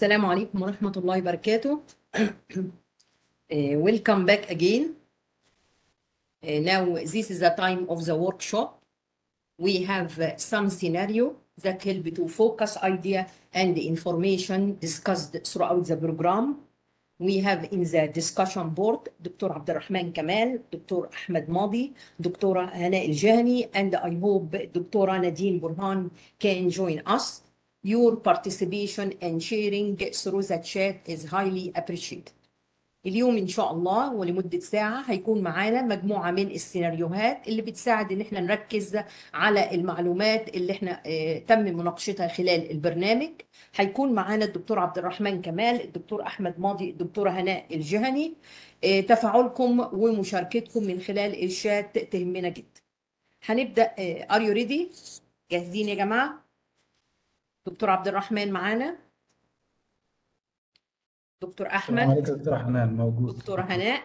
السلام عليكم ورحمة الله وبركاته. Uh, welcome back again. Uh, now this is the time of the workshop. We have uh, some scenario that help to focus idea and information discussed throughout the program. We have in the discussion board Dr. Abdurrahman Kamal, Dr. Ahmed Madi, Dr. Hana Eljani, and I hope Dr. Nadine Burhan can join us. Your participation and sharing through the chat is highly appreciated. اليوم ان شاء الله ولمده ساعه هيكون معانا مجموعه من السيناريوهات اللي بتساعد ان احنا نركز على المعلومات اللي احنا اه تم مناقشتها خلال البرنامج هيكون معانا الدكتور عبد الرحمن كمال الدكتور احمد ماضي الدكتوره هناء الجهني اه تفاعلكم ومشاركتكم من خلال الشات تهمنا جدا هنبدا ار يو ريدي جاهزين يا جماعه دكتور عبد الرحمن معانا دكتور السلام احمد عليكم دكتور حنان موجود دكتورة هناء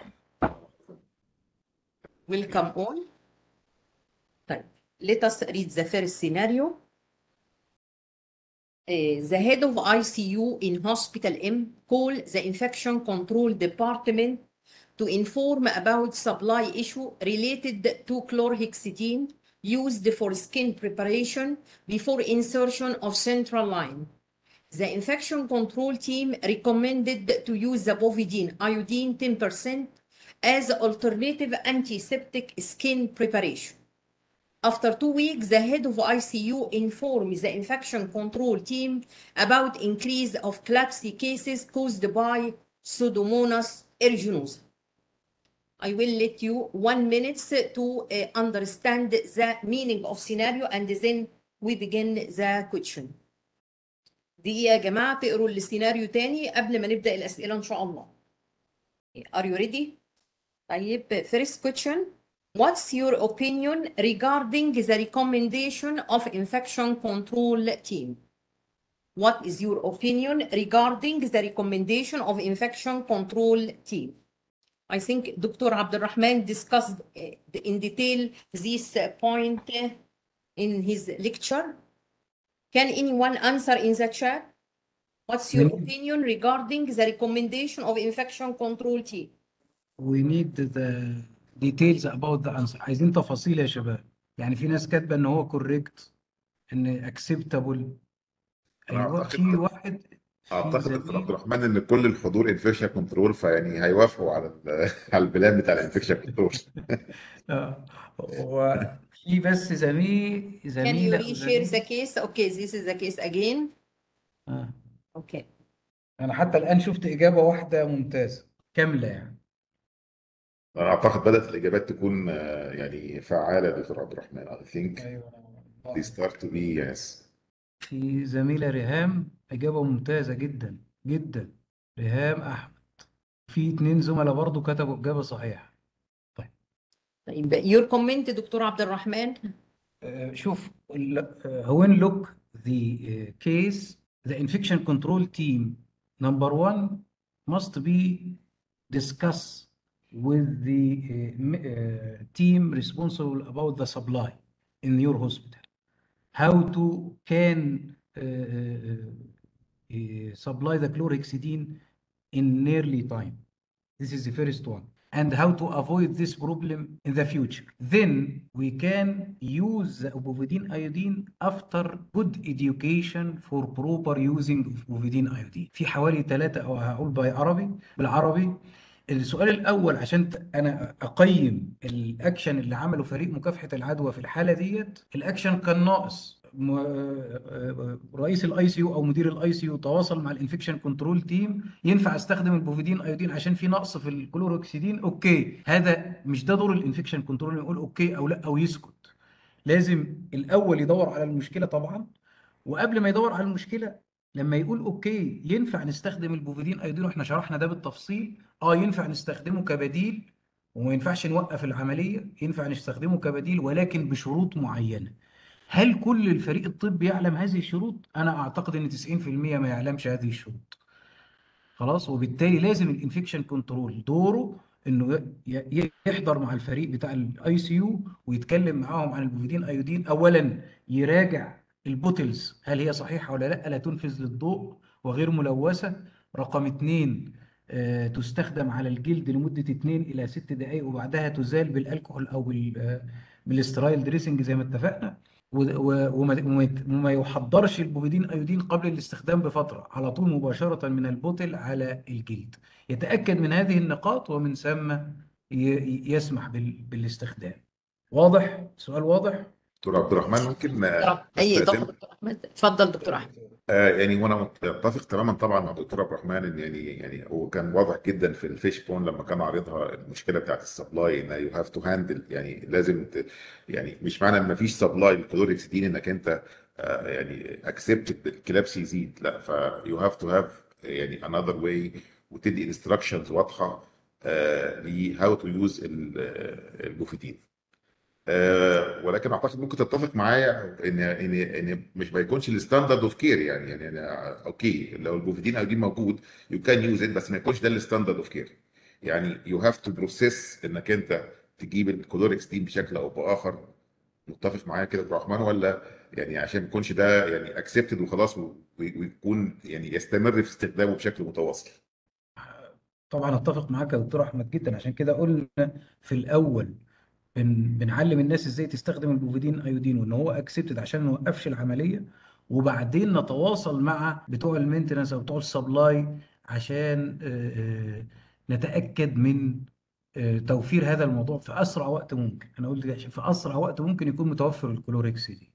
welcome all طيب let us read the first scenario Uh, the head of ICU in Hospital M call the infection control department to inform about supply issue related to chlorhexidine used for skin preparation before insertion of central line. The infection control team recommended to use the bovidine iodine 10% as alternative antiseptic skin preparation. After two weeks, the head of ICU informed the infection control team about increase of CLABSI cases caused by Pseudomonas aeruginosa. I will let you one minute to uh, understand the meaning of scenario and then we begin the question. دقيقة يا جماعة تقروا السيناريو تاني قبل ما نبدأ الأسئلة إن شاء الله. Are you ready? طيب first question. What's your opinion regarding the recommendation of infection control team? What is your opinion regarding the recommendation of infection control team? I think Dr. Abdulrahman discussed uh, in detail this uh, point uh, in his lecture. Can anyone answer in the chat? What's your We- opinion regarding the recommendation of infection control team? we need the details about the answer عايزين تفاصيل يا شباب يعني في ناس كاتبه ان هو كوريكت ان acceptable أنا ايوه أعتقد- في واحد في اعتقد دكتور زميل عبد الرحمن ان كل الحضور انفكشن كنترول فيعني هيوافقوا على ال- على البلان بتاع الانفكشن كنترول اه وفي بس زميل Can you زميله أو reshare زميل the case? Okay, this is the case again. آه. Okay. انا حتى الان شفت اجابه واحده ممتازه كامله يعني انا اعتقد بدات الاجابات تكون آه، يعني فعاله دكتور عبد الرحمن I think ايوه they start to be yes في زميله ريهام اجابه ممتازه جدا جدا ريهام احمد في اتنين زملاء برضو كتبوا اجابه صحيحه طيب your comment دكتور عبد الرحمن Uh, شوف ال- uh, when look the uh, case the infection control team number one must be discussed with the uh, m- uh, team responsible about the supply in your hospital how to can uh, uh, uh, supply the chlorhexidine in nearly time this is the first one. And how to avoid this problem in the future. Then we can use the bovidine iodine after good education for proper using of bovidine iodine. في حوالي ثلاثة أو هقول بالعربي بالعربي السؤال الأول عشان ت- أنا أقيم الأكشن اللي عمله فريق مكافحة العدوى في الحالة ديت الأكشن كان ناقص م- رئيس الاي سي يو او مدير الاي سي يو تواصل مع الانفكشن كنترول تيم ينفع استخدم البوفيدين ايودين عشان في نقص في الكلوروكسيدين اوكي هذا مش ده دور الانفكشن كنترول يقول اوكي او لا او يسكت لازم الاول يدور على المشكله طبعا وقبل ما يدور على المشكله لما يقول اوكي ينفع نستخدم البوفيدين ايودين واحنا شرحنا ده بالتفصيل اه ينفع نستخدمه كبديل وما ينفعش نوقف العمليه ينفع نستخدمه كبديل ولكن بشروط معينه هل كل الفريق الطبي يعلم هذه الشروط؟ أنا أعتقد إن 90% ما يعلمش هذه الشروط. خلاص وبالتالي لازم الانفكشن كنترول دوره انه ي- ي- يحضر مع الفريق بتاع الاي سي يو ويتكلم معاهم عن البوفيدين ايودين اولا يراجع البوتلز هل هي صحيحة ولا لا لا تنفذ للضوء وغير ملوثة رقم اتنين آه، تستخدم على الجلد لمدة 2 إلى 6 دقائق وبعدها تزال بالألكحول أو بال آه، بالاسترايل دريسنج زي ما اتفقنا و- و- وما وما- وما يحضرش البوفيدين أيودين قبل الاستخدام بفترة على طول مباشرة من البوتل على الجلد يتأكد من هذه النقاط ومن ثم ي- ي- يسمح بال- بالاستخدام واضح؟ سؤال واضح؟ دكتور عبد الرحمن ممكن آه، اي استأذن طبعا دكتور احمد اتفضل دكتور احمد آه يعني وانا متفق تماما طبعا مع الدكتور عبد الرحمن ان يعني يعني هو كان واضح جدا في الفيش بون لما كان عارضها المشكله بتاعت السبلاي ان يو هاف تو هاندل يعني لازم ت يعني مش معنى ان مفيش سبلاي للكلوريكسيدين انك انت آه يعني اكسبت الكلابس يزيد لا ف يو هاف تو هاف يعني انذر واي وتدي انستراكشنز واضحه ل هاو تو يوز البوفيدين آه، ولكن اعتقد ممكن تتفق معايا ان ان ان مش ما يكونش الستاندرد اوف كير يعني يعني أنا اوكي لو البوفيدين ايودين موجود يو كان يوز ات بس ما يكونش ده الستاندرد اوف كير يعني يو هاف تو بروسيس انك انت تجيب الكلوركس دي بشكل او باخر متفق معايا كده يا عبد الرحمن ولا يعني عشان ما يكونش ده يعني اكسبتد وخلاص و- ويكون يعني يستمر في استخدامه بشكل متواصل طبعا اتفق معاك يا دكتور احمد جدا عشان كده قلنا في الاول بن بنعلم الناس ازاي تستخدم البوفيدين ايودين وان هو اكسبتد عشان ما نوقفش العمليه وبعدين نتواصل مع بتوع المينتنس او بتوع السبلاي عشان آه، آه، نتاكد من آه، توفير هذا الموضوع في اسرع وقت ممكن انا قلت عشان في اسرع وقت ممكن يكون متوفر الكلوريكس دي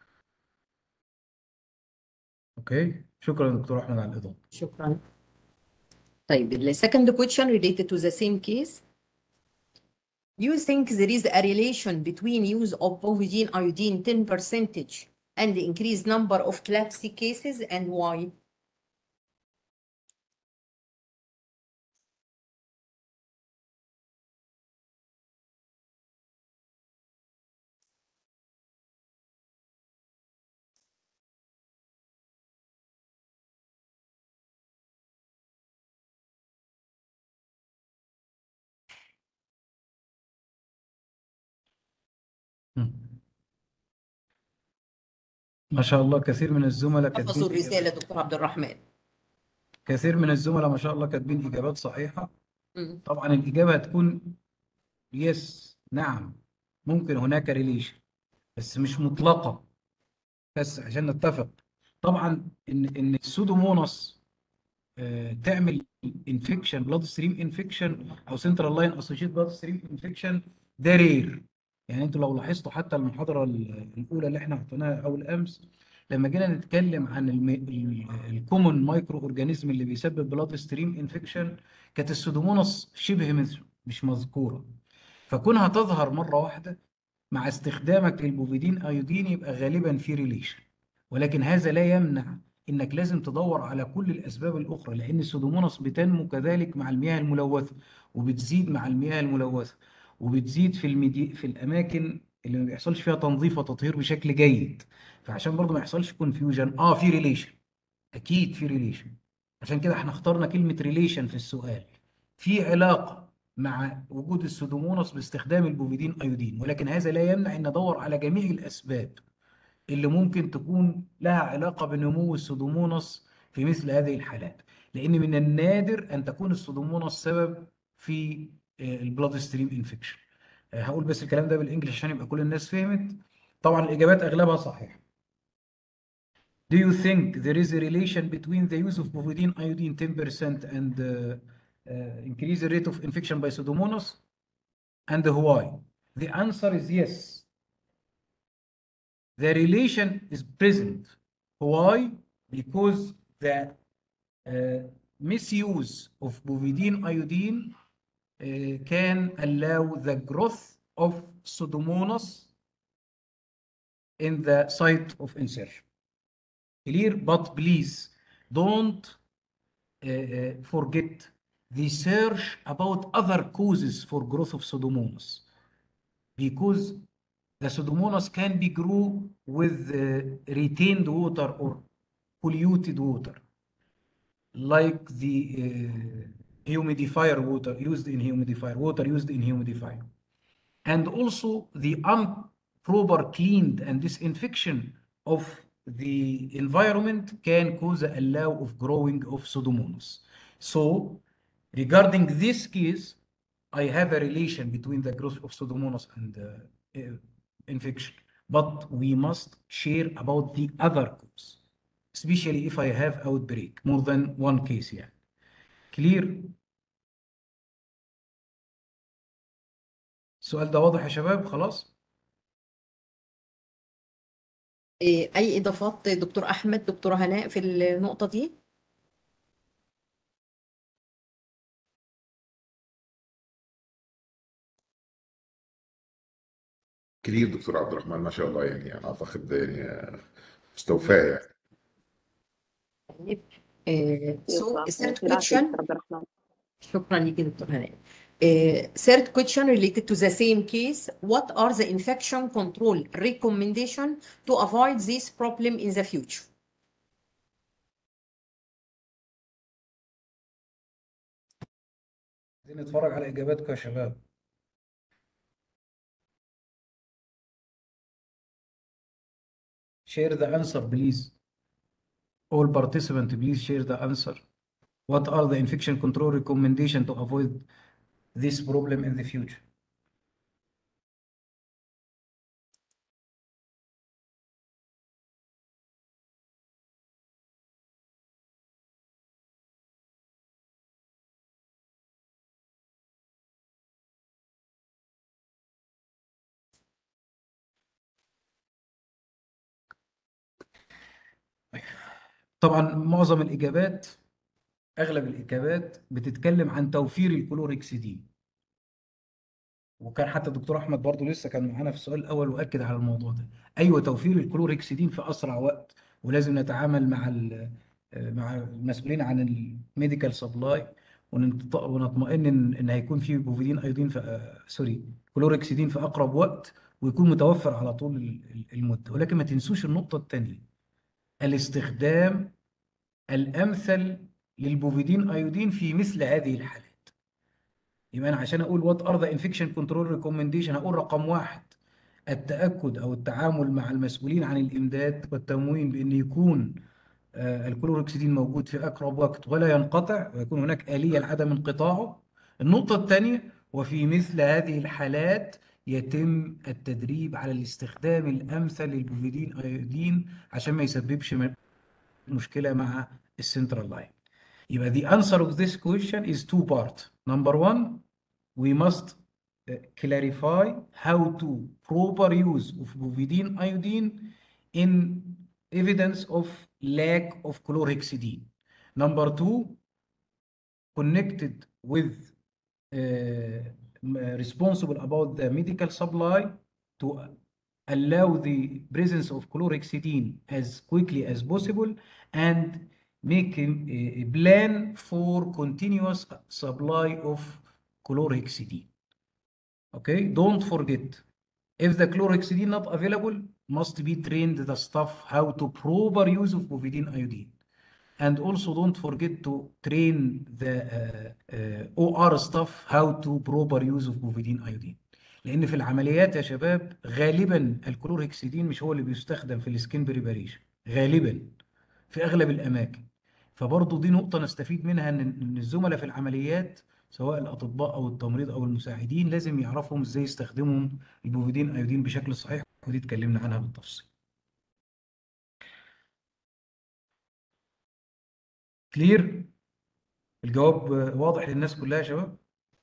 اوكي شكرا يا دكتور احمد على الاضافه شكرا طيب the second question related to the same case you think there is a relation between use of bovidine iodine 10 percentage and the increased number of CLABSI cases and why مم. ما شاء الله كثير من الزملاء حفظوا كاتبين الرسالة إجابات دكتور عبد الرحمن كثير من الزملاء ما شاء الله كاتبين إجابات صحيحة مم. طبعا الإجابة هتكون يس نعم ممكن هناك ريليشن بس مش مطلقة بس عشان نتفق طبعا إن إن السودوموناس آه، تعمل انفكشن بلاد ستريم انفكشن او سنترال لاين اسوشيت بلاد ستريم انفكشن ده رير يعني انتوا لو لاحظتوا حتى المحاضره ال- الاولى اللي احنا حطيناها اول امس لما جينا نتكلم عن الكومون مايكرو اورجانيزم اللي بيسبب بلاد ستريم انفكشن كانت السودوموناس شبه مش- مش مذكوره فكونها تظهر مره واحده مع استخدامك للبوفيدين ايودين يبقى غالبا في ريليشن ولكن هذا لا يمنع انك لازم تدور على كل الاسباب الاخرى لان السودوموناس بتنمو كذلك مع المياه الملوثه وبتزيد مع المياه الملوثه وبتزيد في المدي... في الاماكن اللي ما بيحصلش فيها تنظيف وتطهير بشكل جيد فعشان برضو ما يحصلش كونفيوجن اه في ريليشن اكيد في ريليشن عشان كده احنا اخترنا كلمه ريليشن في السؤال في علاقه مع وجود السودوموناس باستخدام البوفيدين ايودين ولكن هذا لا يمنع ان ندور على جميع الاسباب اللي ممكن تكون لها علاقة بنمو السودوموناس في مثل هذه الحالات لأن من النادر أن تكون السودوموناس سبب في البلاد ستريم انفكشن هقول بس الكلام ده بالانجلش عشان يبقى كل الناس فهمت طبعا الإجابات أغلبها صحيحة Do you think there is a relation between the use of bovidine iodine 10% and uh, uh, increase the rate of infection by Pseudomonas? And why? The answer is yes. The relation is present. Why? Because the uh, misuse of bovidine iodine uh, can allow the growth of Pseudomonas in the site of insertion. Clear? But please don't uh, uh, forget the search about other causes for growth of Pseudomonas because the Pseudomonas can be grew with uh, retained water or polluted water like the uh, humidifier water used in humidifier water used in humidifier and also the improper cleaned and disinfection of the environment can cause a allow of growing of pseudomonas. So regarding this case, I have a relation between the growth of pseudomonas and uh, uh, infection, but we must share about the other cause, especially if I have outbreak, more than one case يعني. Clear? السؤال ده واضح يا شباب خلاص؟ إيه، أي إضافات دكتور أحمد دكتورة هناء في النقطة دي؟ كلير دكتور عبد الرحمن ما شاء الله يعني انا اعتقد يعني مستوفاه يعني إيه، so يطلع third بالعافية question دكتور عبد الرحمن شكرا ليكي دكتور هناء إيه، third question related to the same case what are the infection control recommendation to avoid this problem in the future عايزين نتفرج على إجاباتكم يا شباب Share the answer please. All participants please share the answer. What are the infection control recommendation to avoid this problem in the future? طبعا معظم الإجابات أغلب الإجابات بتتكلم عن توفير الكلوركسيدين وكان حتى الدكتور أحمد برضو لسه كان معانا في السؤال الأول وأكد على الموضوع ده أيوة توفير الكلوركسيدين في أسرع وقت ولازم نتعامل مع ال- مع المسؤولين عن الميديكال سبلاي ونطمئن ان ان هيكون في بوفيدين ايودين في آه، سوري كلوركسيدين في اقرب وقت ويكون متوفر على طول ال- ال- المده ولكن ما تنسوش النقطه الثانيه الاستخدام الامثل للبوفيدين ايودين في مثل هذه الحالات يبقى انا عشان اقول وات ار ذا انفكشن كنترول ريكومنديشن هقول رقم واحد التاكد او التعامل مع المسؤولين عن الامداد والتموين بان يكون آه، الكلوروكسيدين موجود في اقرب وقت ولا ينقطع ويكون هناك اليه لعدم انقطاعه النقطه الثانيه وفي مثل هذه الحالات يتم التدريب على الاستخدام الامثل للبوفيدين ايودين عشان ما يسببش م- مشكله مع السنترال لاين يبقى the answer of this question is two part number one we must uh, clarify how to proper use of bovidine iodine in evidence of lack of chlorhexidine. Number two, connected with uh, m- responsible about the medical supply to allow the presence of chlorhexidine as quickly as possible and make a, a plan for continuous supply of chlorhexidine. Okay, don't forget if the chlorhexidine not available, must be trained the staff how to proper use of bovidine iodine. And also don't forget to train the uh, uh, OR staff how to proper use of bovidine iodine. لأن في العمليات يا شباب غالبا الكلورهكسيدين مش هو اللي بيستخدم في السكين بريباريشن غالبا في أغلب الأماكن فبرضه دي نقطة نستفيد منها إن إن الزملاء في العمليات سواء الأطباء أو التمريض أو المساعدين لازم يعرفوا إزاي يستخدموا البوفيدين أيودين بشكل صحيح ودي اتكلمنا عنها بالتفصيل. كلير؟ الجواب واضح للناس كلها يا شباب؟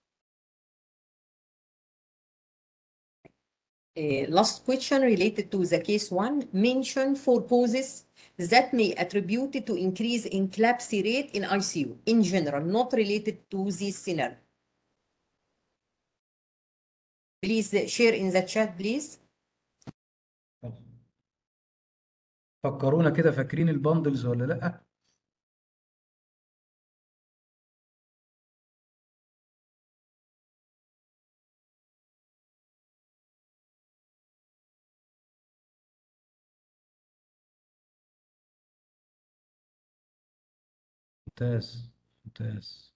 Uh, last question related to the case one mention four causes that may attribute to increase in CLABSI rate in ICU in general, not related to this scenario. Please uh, share in the chat, please. فكرونا كده فاكرين البندلز ولا لأ؟ ممتاز ممتاز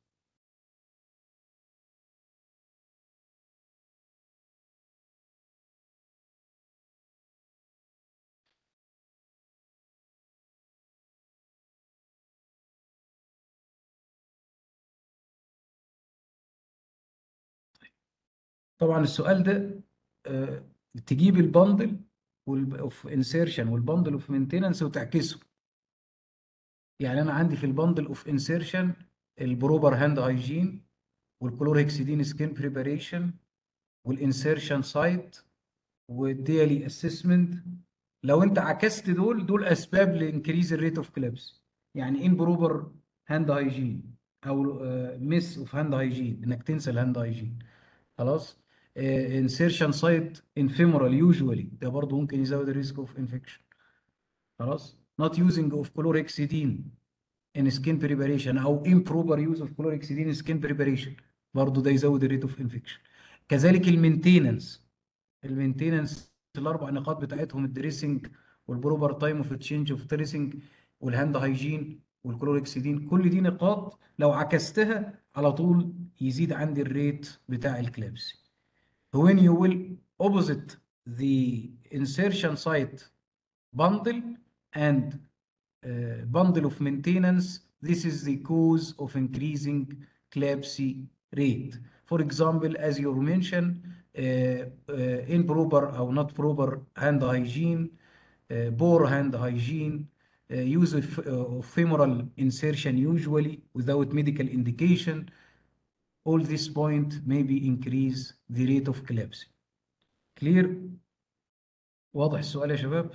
طبعا السؤال ده آه، تجيب البندل اوف انسيرشن والبندل اوف مينتيننس وتعكسه يعني انا عندي في البندل اوف انسيرشن البروبر هاند هايجين والكلورهكسيدين سكين بريباريشن والانسيرشن سايت والديالي اسسمنت لو انت عكست دول دول اسباب لانكريز الريت اوف كلابس يعني ان بروبر هاند هايجين او ميس اوف هاند هايجين انك تنسى الهاند هايجين خلاص انسيرشن سايت ان فيمورال يوجوالي ده برضه ممكن يزود الريسك اوف انفكشن خلاص not using of chlorhexidine in skin preparation او improper use of chlorhexidine in skin preparation برضه ده يزود الريت اوف انفكشن كذلك المينتيننس المينتيننس الاربع نقاط بتاعتهم الدريسنج والبروبر تايم اوف تشينج اوف دريسنج والهاند هايجين والكلوركسيدين كل دي نقاط لو عكستها على طول يزيد عندي الريت بتاع الكلابس when you will opposite the insertion site bundle and uh, bundle of maintenance this is the cause of increasing CLABSI rate for example as you mentioned uh, uh, improper or not proper hand hygiene uh, poor hand hygiene uh, use of, uh, of femoral insertion usually without medical indication all this point maybe increase the rate of collapse clear واضح السؤال يا شباب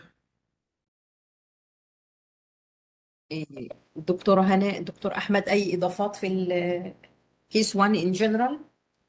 إيه، دكتورة هناء دكتور أحمد أي إضافات في الكيس 1 in general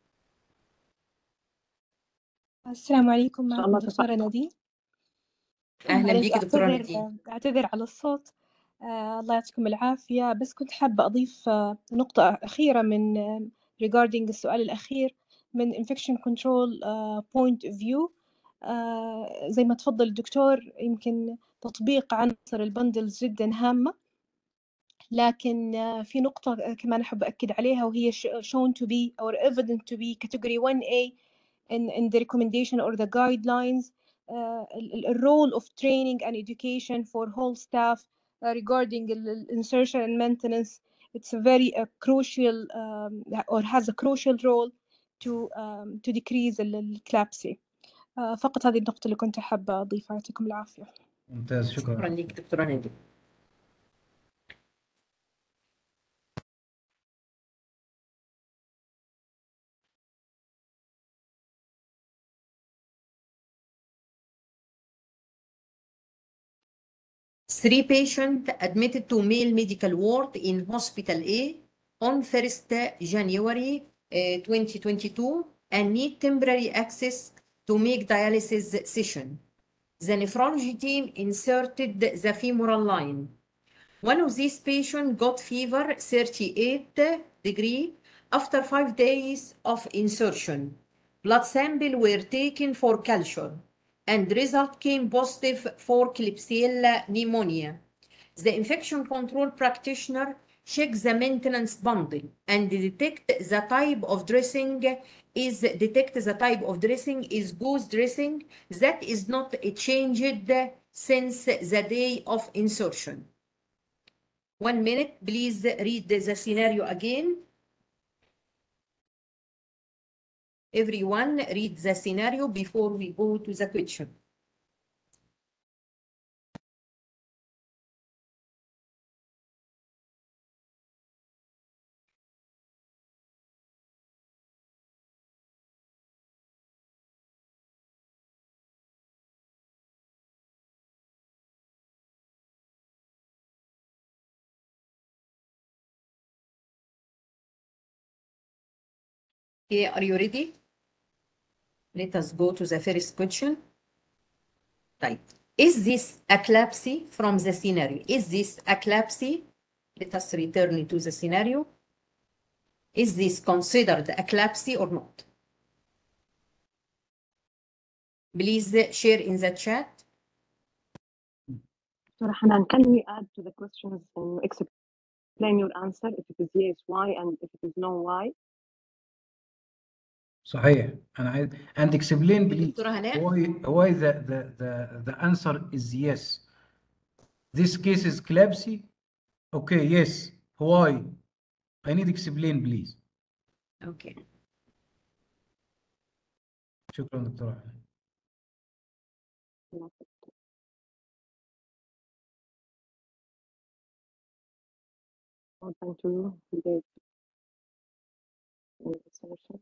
السلام عليكم إن شاء معكم الله دكتورة تفضل نادين أهلا معلش بيكي دكتورة أعتذر نادين أعتذر على الصوت آه الله يعطيكم العافية بس كنت حابة أضيف آه نقطة أخيرة من آه regarding السؤال الأخير من infection control آه point of view آه زي ما تفضل الدكتور يمكن تطبيق عنصر البندلز جدا هامة لكن آه، في نقطة آه، كمان أحب أكد عليها وهي ش- shown to be or evident to be category 1A in, in the recommendation or the guidelines uh, ال- ال- the role of training and education for whole staff uh, regarding ال- ال- insertion and maintenance it's a very uh, crucial um, or has a crucial role to um, to decrease ال- ال- CLABSI uh, فقط هذه النقطة اللي كنت حابة أضيفها يعطيكم العافية ممتاز شكرا شكرا لك دكتورة نادين Three patients admitted to male medical ward in Hospital A on 1st January uh, 2022 and need temporary access to make dialysis session. The nephrology team inserted the femoral line. One of these patients got fever 38 degree after five days of insertion. Blood sample were taken for culture and result came positive for Klebsiella pneumonia. The infection control practitioner checks the maintenance bundle and detect the type of dressing is detect the type of dressing is gauze dressing that is not changed since the day of insertion. One minute, please read the scenario again. Everyone read the scenario before we go to the question. Okay, are you ready? Let us go to the first question. Right. Is this eclipse from the scenario? Is this eclipse? Let us return to the scenario. Is this considered eclipse or not? Please share in the chat. Dr. Hanan, can we add to the questions and explain your answer? If it is yes, why? And if it is no, why? صحيح انا عايز and explain please دكتورة هناء why why the the the the answer is yes this case is collapsy okay yes why I need explain please Okay. شكرا دكتور أحمد. Well, thank you. You did. in the session.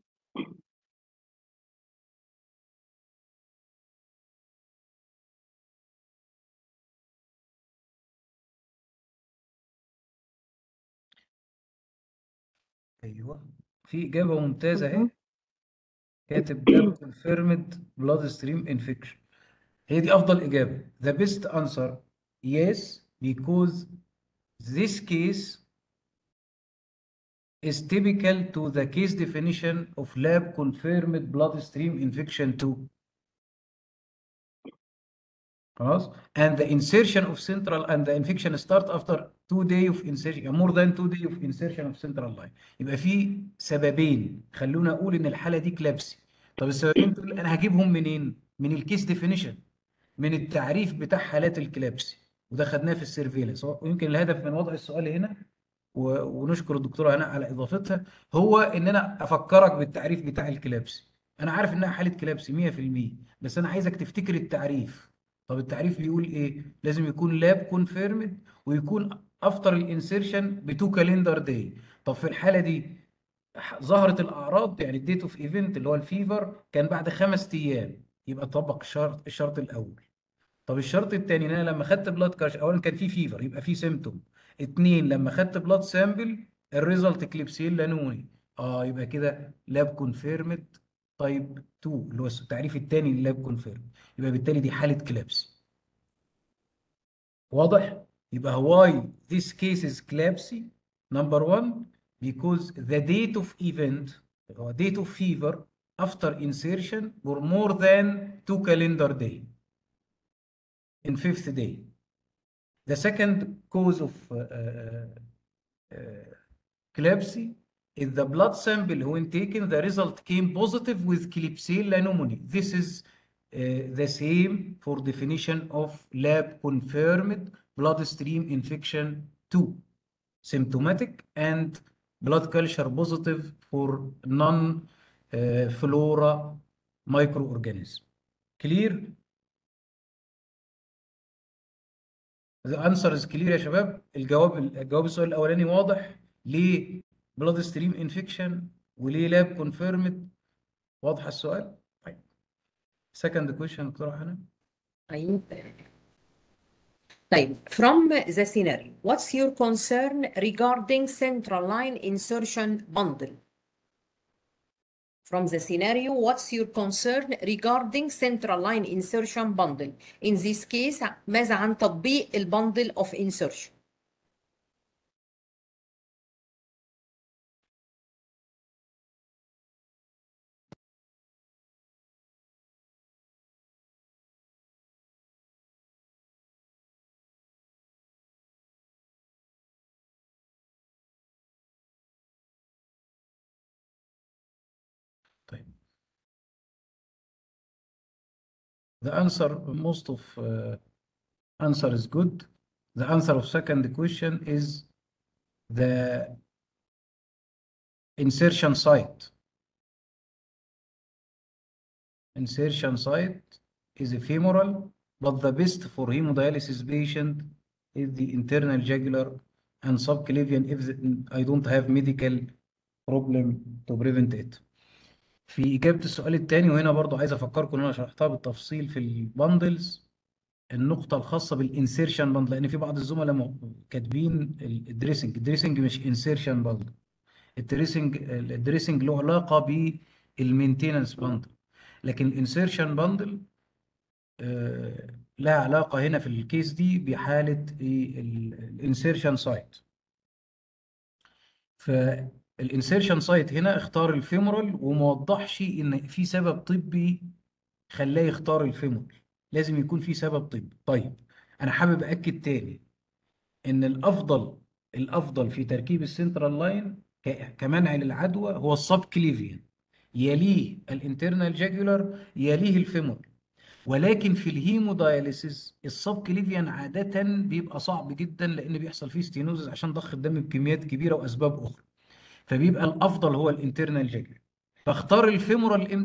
ايوه في اجابه ممتازه اهي مهم. كاتب ده confirmed blood stream infection هي دي افضل اجابه the best answer yes because this case is typical to the case definition of lab confirmed bloodstream infection 2 خلاص and the insertion of central and the infection start after two day of insertion more than two day of insertion of central line يبقى في سببين خلونا اقول ان الحاله دي كلابسي طب السببين دول انا هجيبهم منين من الكيس ديفينيشن من التعريف بتاع حالات الكلابسي وده خدناه في السيرفيلانس ويمكن الهدف من وضع السؤال هنا و- ونشكر الدكتوره هناء على اضافتها هو ان انا افكرك بالتعريف بتاع الكلابسي انا عارف انها حاله كلابسي 100% بس انا عايزك تفتكر التعريف طب التعريف بيقول ايه لازم يكون لاب كونفيرمد ويكون افتر الانسيرشن بتو كالندر داي طب في الحاله دي ح- ظهرت الاعراض يعني الديت اوف ايفنت اللي هو الفيفر كان بعد خمس ايام يبقى طبق الشرط الشرط الاول طب الشرط الثاني ان انا لما خدت بلاد كاش اولا كان في فيفر يبقى في سيمتوم اتنين لما خدت بلاد سامبل الريزلت كليبسيلا نوني اه يبقى كده لاب كونفيرمد تايب 2 اللي هو التعريف الثاني للاب كونفيرمد يبقى بالتالي دي حاله كلابسي واضح يبقى why this case is collapsy number one because the date of event or date of fever after insertion were more than two calendar day in fifth day the second cause of uh, uh, uh, collapsy is the blood sample when taken the result came positive with Klebsiella pneumoniae this is uh, the same for definition of lab confirmed bloodstream infection 2 symptomatic and blood culture positive for non uh, flora microorganism clear the answer is clear يا شباب الجواب الجواب السؤال الاولاني واضح ليه blood stream infection وليه lab confirmed واضح السؤال طيب second question دكتورة حنان طيب طيب from the scenario what's your concern regarding central line insertion bundle from the scenario what's your concern regarding central line insertion bundle in this case ماذا عن تطبيق البندل of insertion طيب the answer most of uh, answer is good the answer of second question is the insertion site insertion site is a femoral but the best for hemodialysis patient is the internal jugular and subclavian if the- I don't have medical problem to prevent it في إجابة السؤال التاني وهنا برضو عايز أفكركم إن أنا شرحتها بالتفصيل في البندلز النقطة الخاصة بالإنسيرشن بندل لأن في بعض الزملاء م- كاتبين ال- الدريسنج الدريسنج مش إنسيرشن بندل الدريسنج الدريسنج له علاقة بالمينتيننس بندل لكن الإنسيرشن بندل لها علاقة هنا في الكيس دي بحالة الإنسيرشن سايت فالانسيرشن سايت هنا اختار الفيمورال وما وضحش ان في سبب طبي خلاه يختار الفيمورال لازم يكون في سبب طبي طيب انا حابب اكد تاني ان الافضل الافضل في تركيب السنترال لاين ك- كمنع للعدوى هو السب كليفيان يليه الانترنال جاجولار يليه الفيمورال ولكن في الهيموداياليسيس السب كليفيان عادة بيبقى صعب جدا لأن بيحصل فيه ستينوزز عشان ضخ الدم بكميات كبيرة وأسباب أخرى فبيبقى الأفضل هو الانترنال جاجولار فاختار الفيمورال إمتى؟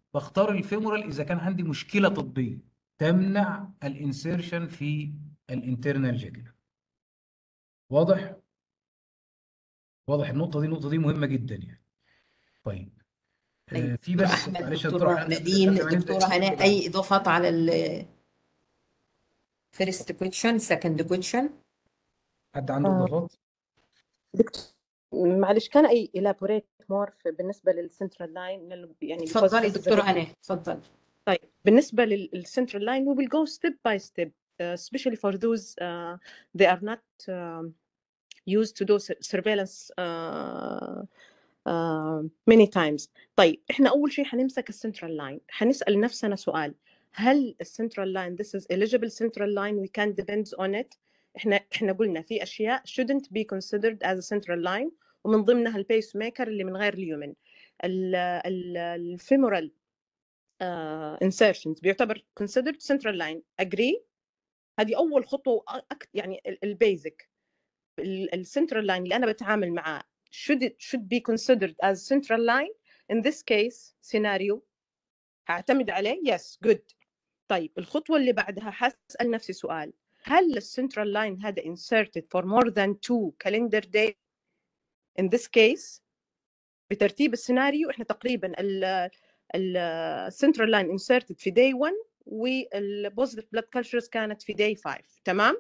بختار الفيمورال اذا كان عندي مشكله طبيه تمنع الانسيرشن في الانترنال جاكولار واضح واضح النقطه دي النقطه دي مهمه جدا يعني طيب آه، طيب، في دكتور بس احمد معلش يا دكتوره دكتور نادين قبل ما نبدأ دكتوره هناء اي اضافات على ال first question second question حد عنده آه. اضافات دكتور معلش كان اي elaborate more في بالنسبه للسنترال لاين يعني because اتفضلي this is a دكتوره bit- هناء اتفضلي طيب بالنسبه للسنترال لاين we will go step by step uh, especially for those uh, they are not um, used to do sur- surveillance uh, uh, many times طيب احنا اول شيء حنمسك السنترال لاين حنسال نفسنا سؤال هل السنترال لاين this is eligible central line we can depend on it احنا احنا قلنا في اشياء shouldn't be considered as a central line ومن ضمنها البيس ميكر اللي من غير اليومن الفيمورال insertions بيعتبر considered central line agree هذه اول خطوه وأك- يعني البيزك السنترال لاين اللي انا بتعامل معاه should it should be considered as central line in this case scenario هعتمد عليه yes good طيب الخطوه اللي بعدها حسال نفسي سؤال هل السنترال لاين هذا inserted for more than two calendar days in this case بترتيب السيناريو احنا تقريبا السنترال لاين inserted في day 1 والبوزيتيف بلاد كلتشرز كانت في day 5 تمام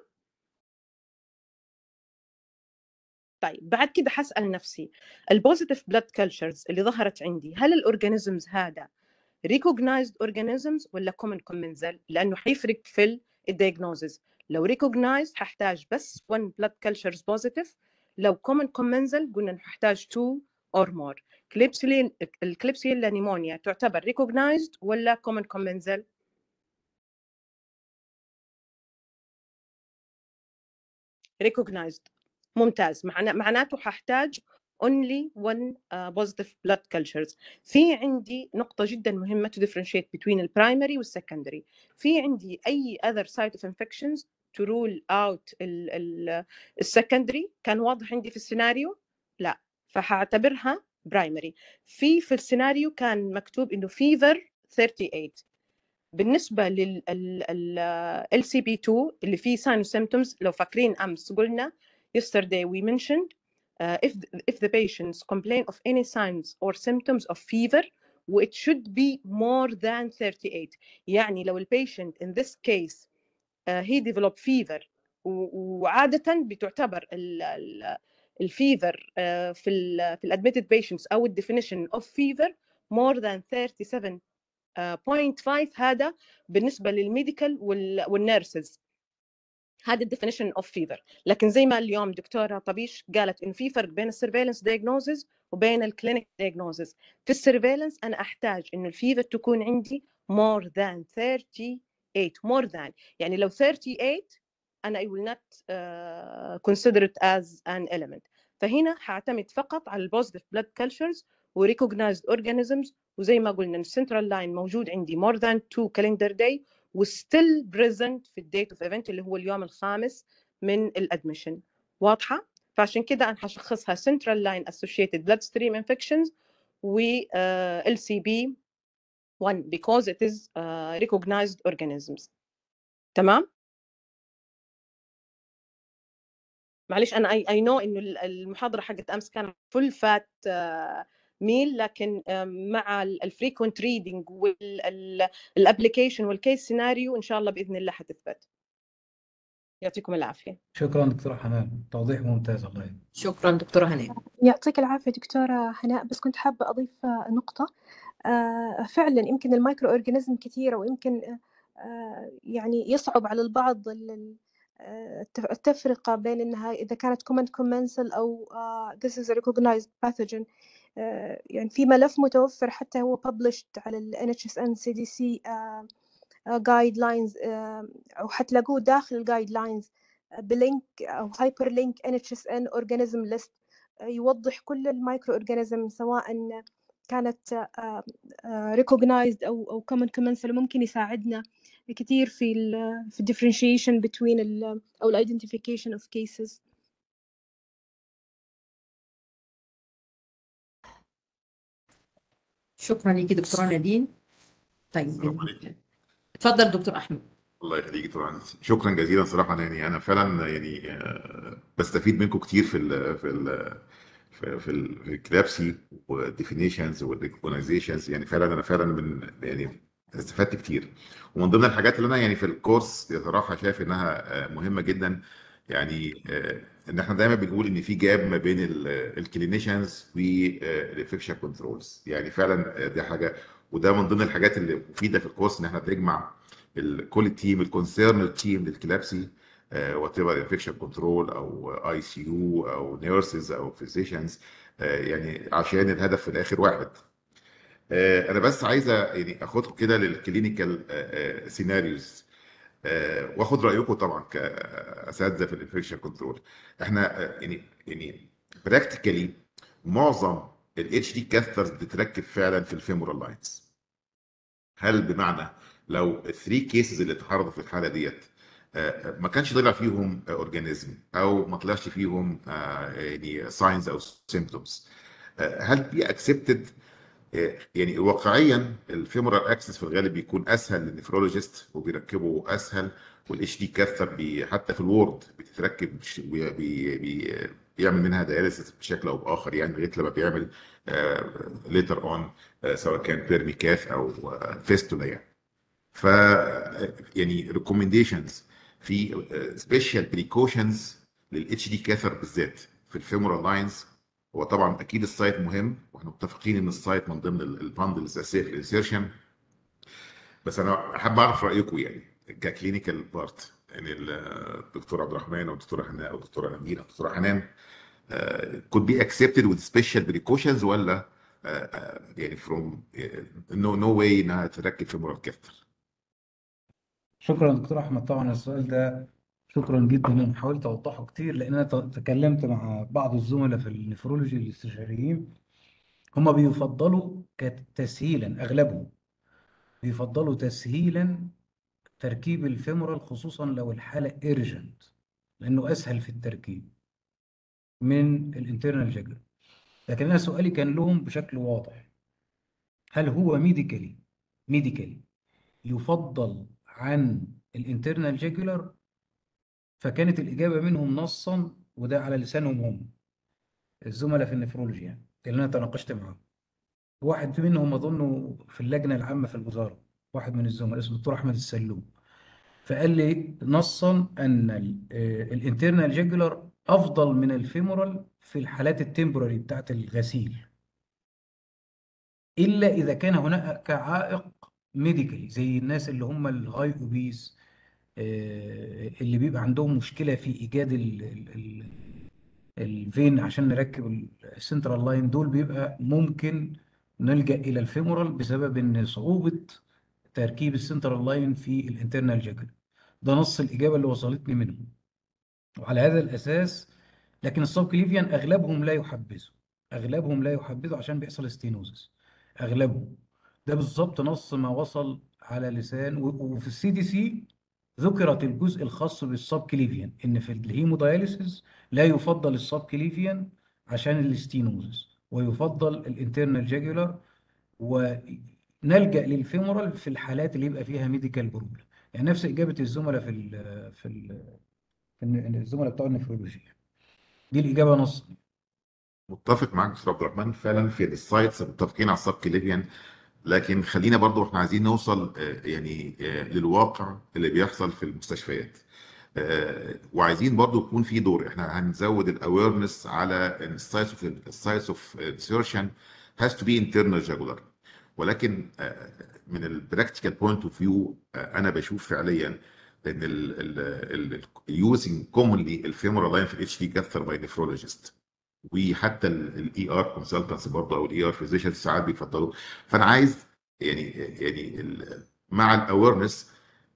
طيب بعد كده حسأل نفسي البوزيتيف بلاد كلتشرز اللي ظهرت عندي هل الاورجانيزمز هذا recognized organisms ولا common commensal لانه حيفرق في الدياجنوزز لو recognized ححتاج بس one blood cultures positive لو common commensal قلنا انه ححتاج two or more كليبسيلا الكليبسيلا نيمونيا تعتبر recognized ولا common commensal recognized ممتاز معنا معناته ححتاج only one uh, positive blood cultures في عندي نقطة جدا مهمة to differentiate between البرايمري والسكندري في عندي أي other site of infections to rule out ال ال السكندري كان واضح عندي في السيناريو لا فحاعتبرها برايمري في في السيناريو كان مكتوب إنه fever 38 بالنسبة لل LCP2 اللي فيه sign symptoms لو فاكرين أمس قلنا yesterday we mentioned uh, if if the patients complain of any signs or symptoms of fever it should be more than 38 يعني لو البيشنت in this case uh, he developed fever و- وعادة بتعتبر ال- ال- الفيفر uh, في ال في الادميتد patients او ال definition of fever more than 37 uh, 0.5 هذا بالنسبة للميديكال والنيرسز هذا الديفينيشن اوف فيفر لكن زي ما اليوم دكتوره طبيش قالت انه في فرق بين السيرفيلنس دايجنوزز وبين الكلينيك دايجنوزز في السيرفيلنس انا احتاج انه الفيفر تكون عندي more than 38 more than يعني لو 38 انا I will not uh, consider it as an element فهنا حاعتمد فقط على البوزيتيف بلاد كلتشرز وريكوجنايزد اورجانيزمز وزي ما قلنا السنترال لاين موجود عندي more than 2 calendar day وستيل بريزنت في الديت اوف ايفنت اللي هو اليوم الخامس من الادميشن واضحه فعشان كده انا حشخصها central line associated bloodstream infections و uh, LCB 1 because it is uh, recognized organisms تمام معلش انا اي اي نو انه ال- المحاضره حقت امس كانت فل فات ميل لكن آه، مع الفريكونت ريدنج والابلكيشن والكيس سيناريو ان شاء الله باذن الله حتثبت يعطيكم العافيه شكرا دكتور حنان توضيح ممتاز الله يهديك شكرا دكتورة هناء يعطيك العافية دكتورة هناء بس كنت حابة أضيف آه، نقطة آه، فعلا يمكن المايكرو أورجانيزم كثيرة ويمكن آه، يعني يصعب على البعض ال- ال- آه، التف- التفرقة بين إنها إذا كانت common commensal أو آه، this is a recognized pathogen آه، يعني في ملف متوفر حتى هو published على ال NHSN CDC آه، جايد لاينز او حتلاقوه داخل الجايد لاينز بلينك او هايبر لينك ان اتش اس ان اورجانيزم ليست يوضح كل المايكرو اورجانيزم سواء كانت ريكوجنايزد او او كومن كومنسل ممكن يساعدنا كثير في ال في differentiation between ال او الايدنتيفيكيشن اوف cases شكرا ليكي دكتورة نادين السلام طيب عليكم اتفضل دكتور احمد الله يخليك طبعا شكرا جزيلا صراحه يعني انا فعلا يعني آه، بستفيد منكم كتير في ال في ال في في ال- في الكلابسي والديفينيشنز والريكوجنايزيشنز يعني فعلا انا فعلا من يعني استفدت كتير ومن ضمن الحاجات اللي انا يعني في الكورس صراحه شايف انها آه، مهمه جدا يعني آه، ان احنا دايما بنقول ان في جاب ما بين الكلينيشنز والانفكشن كنترولز يعني فعلا آه، دي حاجه وده من ضمن الحاجات اللي مفيده في الكورس ان احنا بنجمع ال- كل التيم الكونسيرن تيم للكلابسي وات ايفر انفكشن كنترول او اي سي يو او نيرسز او فيزيشنز يعني عشان الهدف في الاخر واحد آه، انا بس عايزه يعني اخدكم كده للكلينيكال سيناريوز واخد رايكم طبعا كاساتذه في الانفكشن كنترول احنا آه، يعني يعني براكتيكالي معظم الاتش دي كاثرز بتتركب فعلا في الفيمورال لاينز هل بمعنى لو الثري كيسز اللي اتعرضوا في الحاله ديت آه، ما كانش طلع فيهم اورجانيزم او ما طلعش فيهم آه، يعني ساينز او سيمبتومز هل بي اكسبتد يعني واقعيا الفيمورال اكسس في الغالب بيكون اسهل للنفرولوجيست وبيركبه اسهل والاتش دي كاثر بي حتى في الوورد بتتركب بش- بي بي بي بيعمل منها دياليسيس بشكل او باخر يعني لغايه لما بيعمل ليتر اون سواء كان بيرميكاث او فيستولا يعني ف يعني ريكومنديشنز في سبيشال بريكوشنز للاتش دي كاثر بالذات في الفيمورال لاينز هو طبعا اكيد السايت مهم واحنا متفقين ان السايت من ضمن الباندل الاساسيه في الانسيرشن بس انا احب اعرف رايكم يعني ككلينيكال بارت يعني الدكتور عبد الرحمن او الدكتوره حنان او الدكتوره امين او الدكتوره حنان uh, could be accepted with special precautions ولا uh, uh, يعني from uh, no no way انها تركب في مرة كاثر شكرا دكتور احمد طبعا السؤال ده شكرا جدا انا حاولت اوضحه كتير لان انا ت- تكلمت مع بعض الزملاء في النفرولوجي الاستشاريين هم بيفضلوا كتسهيلا اغلبهم بيفضلوا تسهيلا تركيب الفيمورال خصوصا لو الحاله ايرجنت لانه اسهل في التركيب من الانترنال جاجر لكن انا سؤالي كان لهم بشكل واضح هل هو ميديكالي ميديكالي يفضل عن الانترنال جاجولار فكانت الإجابة منهم نصا وده على لسانهم هم الزملاء في النفرولوجي يعني اللي أنا تناقشت معاهم واحد منهم أظنه في اللجنة العامة في الوزارة واحد من الزملاء اسمه الدكتور أحمد السلوم فقال لي نصا أن الانترنال جاجولار أفضل من الفيمورال في الحالات التمبراري بتاعت الغسيل إلا إذا كان هناك عائق ميديكالي زي الناس اللي هم الهاي اوبيس اللي بيبقى عندهم مشكله في ايجاد ال- ال- ال- الفين عشان نركب السنترال لاين دول بيبقى ممكن نلجا الى الفيمورال بسبب ان صعوبه تركيب السنترال لاين في الانترنال جاجل ده نص الاجابه اللي وصلتني منهم وعلى هذا الاساس لكن السب كليفيان اغلبهم لا يحبذوا اغلبهم لا يحبذوا عشان بيحصل ستينوزس اغلبهم ده بالظبط نص ما وصل على لسان و- وفي السي دي سي ذكرت الجزء الخاص بالسب كليفيان ان في الهيموداياليسيس لا يفضل السب كليفيان عشان الستينوزس ويفضل الانترنال جاجولار ونلجا للفيمورال في الحالات اللي يبقى فيها ميديكال بروبلم يعني نفس اجابه الزملاء في ال في ال في الن- الزملاء بتوع النفرولوجي دي الاجابه نص متفق معاك دكتور عبد الرحمن فعلا في السايتس متفقين على السب كليفيان لكن خلينا برضو احنا عايزين نوصل آه، يعني آه، للواقع اللي بيحصل في المستشفيات آه، وعايزين برضو يكون في دور احنا هنزود الاويرنس على السايتس اوف السايتس اوف انسيرشن has to be internal jugular ولكن آه، من البراكتيكال بوينت اوف فيو انا بشوف فعليا ان اليوزنج كومونلي الفيمورال لاين في الاتش دي كاثر باي نفرولوجيست وحتى الاي ار كونسلتنتس برضه او الاي ار فيزيشنز ساعات بيفضلوا فانا عايز يعني يعني ال- مع الاويرنس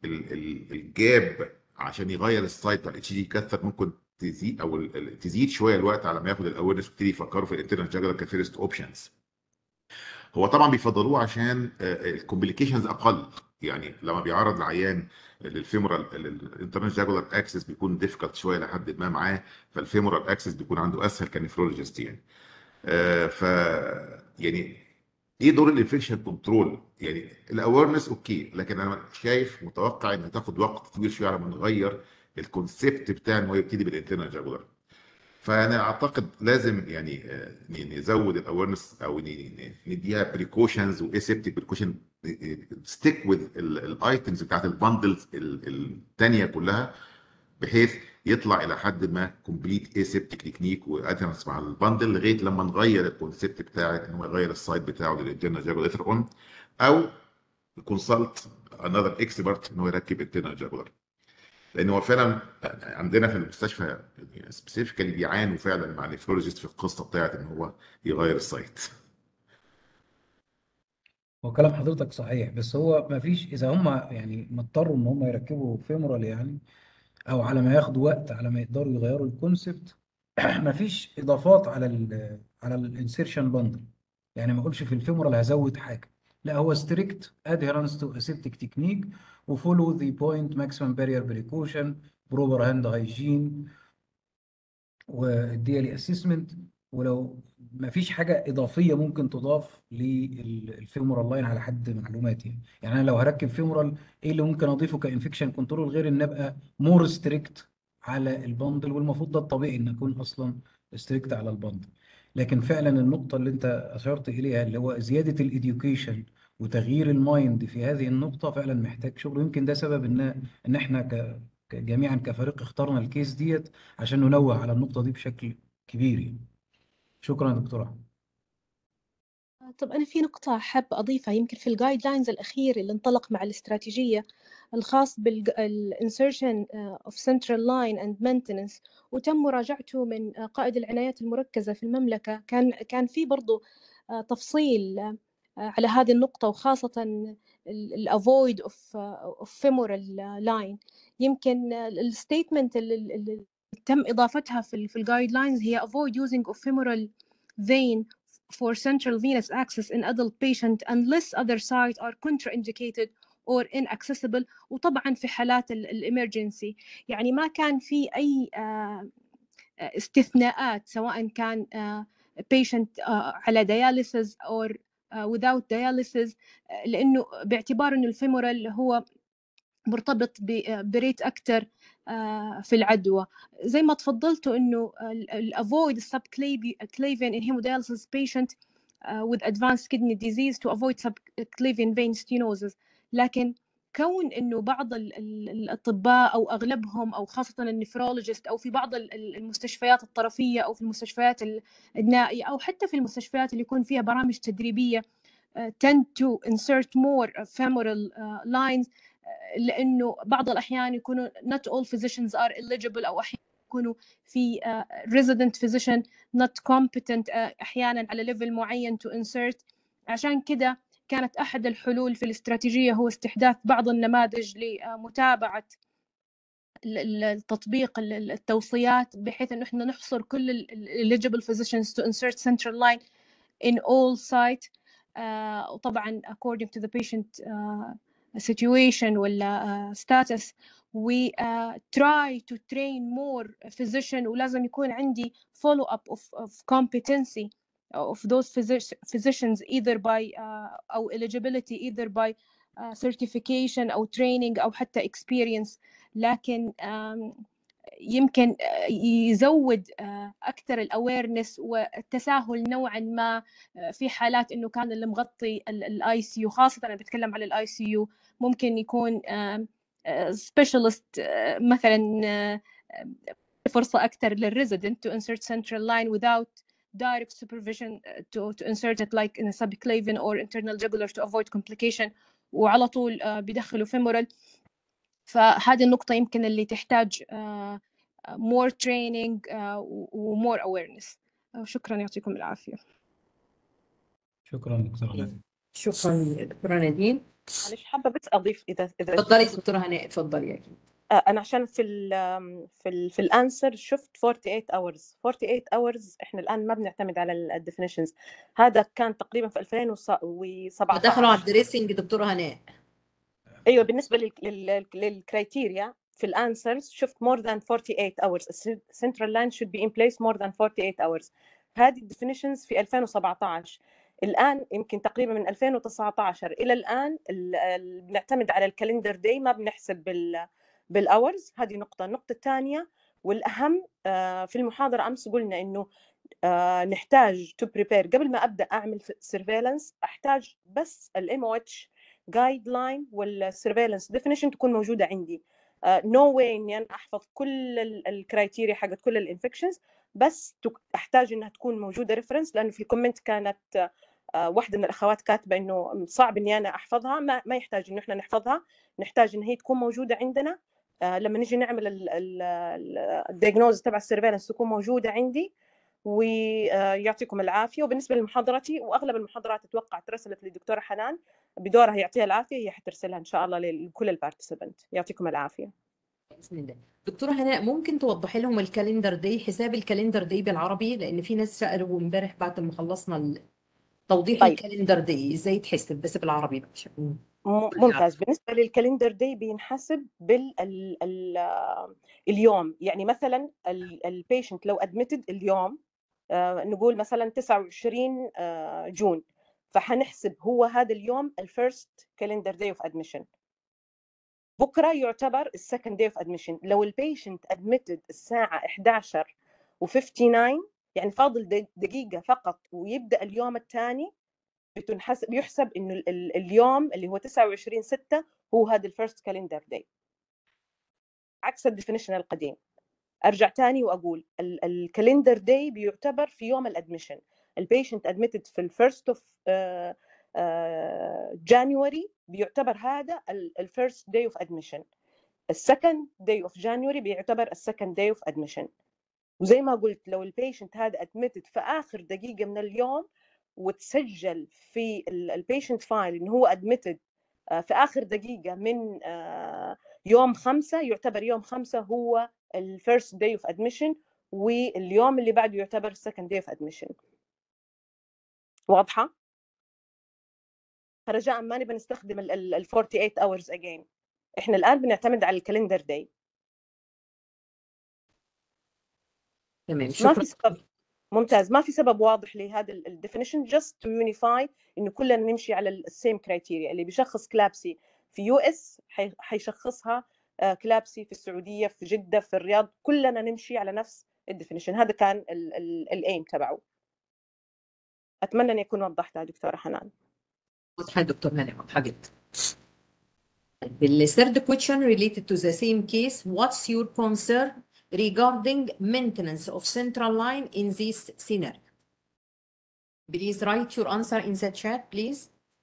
الجاب عشان يغير السايت بتاع الاتش دي كاثر ممكن تزيد او ال- ال- تزيد شويه الوقت على ما ياخد الاويرنس ويبتدي يفكروا في الانترنال جاجلر كفيرست اوبشنز هو طبعا بيفضلوه عشان الكومبليكيشنز اقل يعني لما بيعرض العيان للفيمورال الانترنال جاجولار اكسس بيكون ديفيكالت شويه لحد ما معاه فالفيمورال اكسس بيكون عنده اسهل كنفرولوجيست يعني آه، ف يعني ايه دور الانفكشن كنترول يعني الاويرنس اوكي لكن انا شايف متوقع ان هتاخد وقت طويل شويه على ما نغير الكونسيبت بتاع ان هو يبتدي بالانترنال جاجولار فانا اعتقد لازم يعني آه، ن- نزود الاويرنس او ن- ن- نديها بريكوشنز واسيبتيك بريكوشن ستيك وذ الايتمز بتاعت البندلز الثانيه كلها بحيث يطلع الى حد ما كومبليت اسيبتيك تكنيك وادهرنس مع البندل لغايه لما نغير الكونسيبت بتاع ان هو يغير السايت بتاعه للانترنال جاجولار ليتر اون او كونسلت انذر اكسبرت ان هو يركب انترنال جاجولار لان هو فعلا عندنا في المستشفى سبيسيفيكالي بيعانوا فعلا مع النفرولوجيست في القصه بتاعت ان هو يغير السايت هو كلام حضرتك صحيح بس هو ما فيش اذا هم يعني مضطروا ان هم يركبوا فيمورال يعني او على ما ياخدوا وقت على ما يقدروا يغيروا الكونسبت ما فيش اضافات على ال على الانسيرشن باندل يعني ما اقولش في الفيمورال هزود حاجه لا هو ستريكت ادهيرنس تو اسيبتيك تكنيك وفولو ذا بوينت ماكسيمم بارير بريكوشن بروبر هاند هايجين والديالي اسسمنت ولو ما فيش حاجه اضافيه ممكن تضاف للفيمورال لاين على حد معلوماتي يعني يعني انا لو هركب فيمورال ايه اللي ممكن اضيفه كانفكشن كنترول غير ان ابقى مور ستريكت على البندل والمفروض ده الطبيعي ان اكون اصلا ستريكت على البندل لكن فعلا النقطه اللي انت اشرت اليها اللي هو زياده الاديوكيشن وتغيير المايند في هذه النقطه فعلا محتاج شغل ويمكن ده سبب ان ان احنا ك ك- جميعا كفريق اخترنا الكيس ديت عشان ننوه على النقطه دي بشكل كبير يعني شكرا يا دكتور احمد طب أنا في نقطة حابة أضيفها يمكن في الجايد لاينز الأخير اللي انطلق مع الاستراتيجية الخاص بالinsertion of central line and maintenance وتم مراجعته من قائد العنايات المركزة في المملكة كان كان في برضو آه، تفصيل آه، على هذه النقطة وخاصة ال avoid of of femoral line يمكن الستيتمنت اللي اللي تم إضافتها في ال في الجايد لاينز هي avoid using of femoral vein for central venous access in adult patient unless other sites are contraindicated or inaccessible وطبعا في حالات الامرجنسي يعني ما كان في اي آه، آه، استثناءات سواء كان آه، patient آه، على dialysis or آه، without dialysis آه، لانه باعتبار انه الفيمورال هو مرتبط ب- بريت اكثر في العدوى زي ما تفضلتوا انه الافويد subclavian in hemodialysis patient uh, with advanced kidney disease to avoid subclavian vein stenosis لكن كون انه بعض ال- ال- الاطباء او اغلبهم او خاصه النفرولوجيست او في بعض ال- ال- المستشفيات الطرفيه او في المستشفيات ال- النائيه او حتى في المستشفيات اللي يكون فيها برامج تدريبيه uh, tend to insert more femoral uh, lines لانه بعض الاحيان يكونوا not all physicians are eligible او احيانا يكونوا في uh, resident physician not competent uh, احيانا على ليفل معين to insert عشان كده كانت احد الحلول في الاستراتيجيه هو استحداث بعض النماذج لمتابعه ال- ال- التطبيق ال- ال- التوصيات بحيث انه احنا نحصر كل ال- ال- eligible physicians to insert central line in all site uh, وطبعا according to the patient uh, situation ولا uh, status we uh, try to train more physician ولازم يكون عندي follow up of, of competency of those physici- physicians either by uh, أو eligibility either by uh, certification أو training أو حتى experience لكن um, يمكن آه، يزود آه، اكثر الاويرنس والتساهل نوعا ما آه، في حالات انه كان اللي مغطي الاي سي يو خاصه انا بتكلم على الاي سي يو ممكن يكون سبيشالست مثلا آه، آه، فرصه اكثر للريزيدنت to insert central line without direct supervision uh, to, to insert it like in a subclavian or internal jugular to avoid complication وعلى طول آه، بيدخلوا femoral فهذه النقطة يمكن اللي تحتاج آه، more training آه، و و more awareness آه، شكرا يعطيكم العافية شكرا دكتور احمد شكرا دكتورة نادين معلش حابه بس اضيف اذا اذا اتفضلي دكتورة هناء اتفضلي يا كريم. آه، انا عشان في ال في ال في الانسر شفت 48 hours 48 hours احنا الان ما بنعتمد على الديفينيشنز هذا كان تقريبا في 2017 دخلوا على الدريسنج دكتورة هناء ايوه بالنسبه لل- لل- للكرايتيريا في الانسرز شفت more than 48 hours central line should be in place more than 48 hours هذه الديفينيشنز في 2017 الان يمكن تقريبا من 2019 الى الان ال- ال- بنعتمد على الكالندر داي ما بنحسب بال بالاورز هذه نقطه النقطه الثانيه والاهم آه، في المحاضره امس قلنا انه آه، نحتاج تو بريبير قبل ما ابدا اعمل سيرفيلانس احتاج بس الام او اتش جايد لاين والسيرفيلانس ديفينيشن تكون موجوده عندي نو uh, واي اني انا احفظ كل الكرايتيريا حقت كل الانفكشنز بس تك- احتاج انها تكون موجوده ريفرنس لانه في الكومنت كانت آه، واحده من الاخوات كاتبه انه صعب اني انا احفظها ما, ما يحتاج انه احنا نحفظها نحتاج ان هي تكون موجوده عندنا آه، لما نيجي نعمل الدياجنوز تبع السيرفيلانس تكون موجوده عندي ويعطيكم العافيه وبالنسبه لمحاضرتي واغلب المحاضرات اتوقع ترسلت للدكتوره حنان بدورها يعطيها العافيه هي حترسلها ان شاء الله لكل البارتيسيبنت يعطيكم العافيه باذن الله دكتوره هناء ممكن توضحي لهم الكالندر داي حساب الكالندر داي بالعربي لان في ناس سالوا امبارح بعد ما خلصنا ال- توضيح طيب. الكالندر داي ازاي يتحسب بس بالعربي بقى م- ممتاز بالنسبه للكالندر داي بينحسب بال ال ال اليوم يعني مثلا البيشنت لو ادمتد اليوم آه، نقول مثلا 29 آه، جون فحنحسب هو هذا اليوم الفيرست كالندر داي اوف ادميشن بكره يعتبر السكند داي اوف ادميشن لو البيشنت ادمتد الساعه 11 و59 يعني فاضل د- دقيقه فقط ويبدا اليوم الثاني بتنحسب يحسب انه ال- ال- اليوم اللي هو 29 6 هو هذا الفيرست كالندر داي عكس الديفينيشن القديم ارجع تاني واقول الكالندر داي بيعتبر في يوم الادميشن البيشنت ادميتد في الفيرست اوف جانيوري بيعتبر هذا الفيرست داي اوف ادميشن السكند داي اوف جانيوري بيعتبر السكند داي اوف ادميشن وزي ما قلت لو البيشنت هذا ادميتد في اخر دقيقه من اليوم وتسجل في البيشنت فايل انه هو ادميتد في اخر دقيقه من آه، يوم خمسة يعتبر يوم خمسة هو الفيرست داي اوف ادميشن واليوم اللي بعده يعتبر السكند داي اوف ادميشن واضحه فرجاء ما نبي نستخدم ال ال- ال 48 hours again احنا الان بنعتمد على الكالندر داي تمام ما شكرا في سبب ممتاز ما في سبب واضح لهذا الديفينيشن جاست تو يونيفاي انه كلنا نمشي على السيم كرايتيريا اللي بيشخص كلابسي في يو اس حيشخصها آه، كلابسي في السعوديه في جده في الرياض كلنا نمشي على نفس الديفينيشن هذا كان الايم تبعه اتمنى ان يكون وضحتها دكتوره حنان واضحه يا دكتور هاني واضحه جدا The third question related to the same case what's your concern regarding maintenance of central line in this scenario please write your answer in the chat please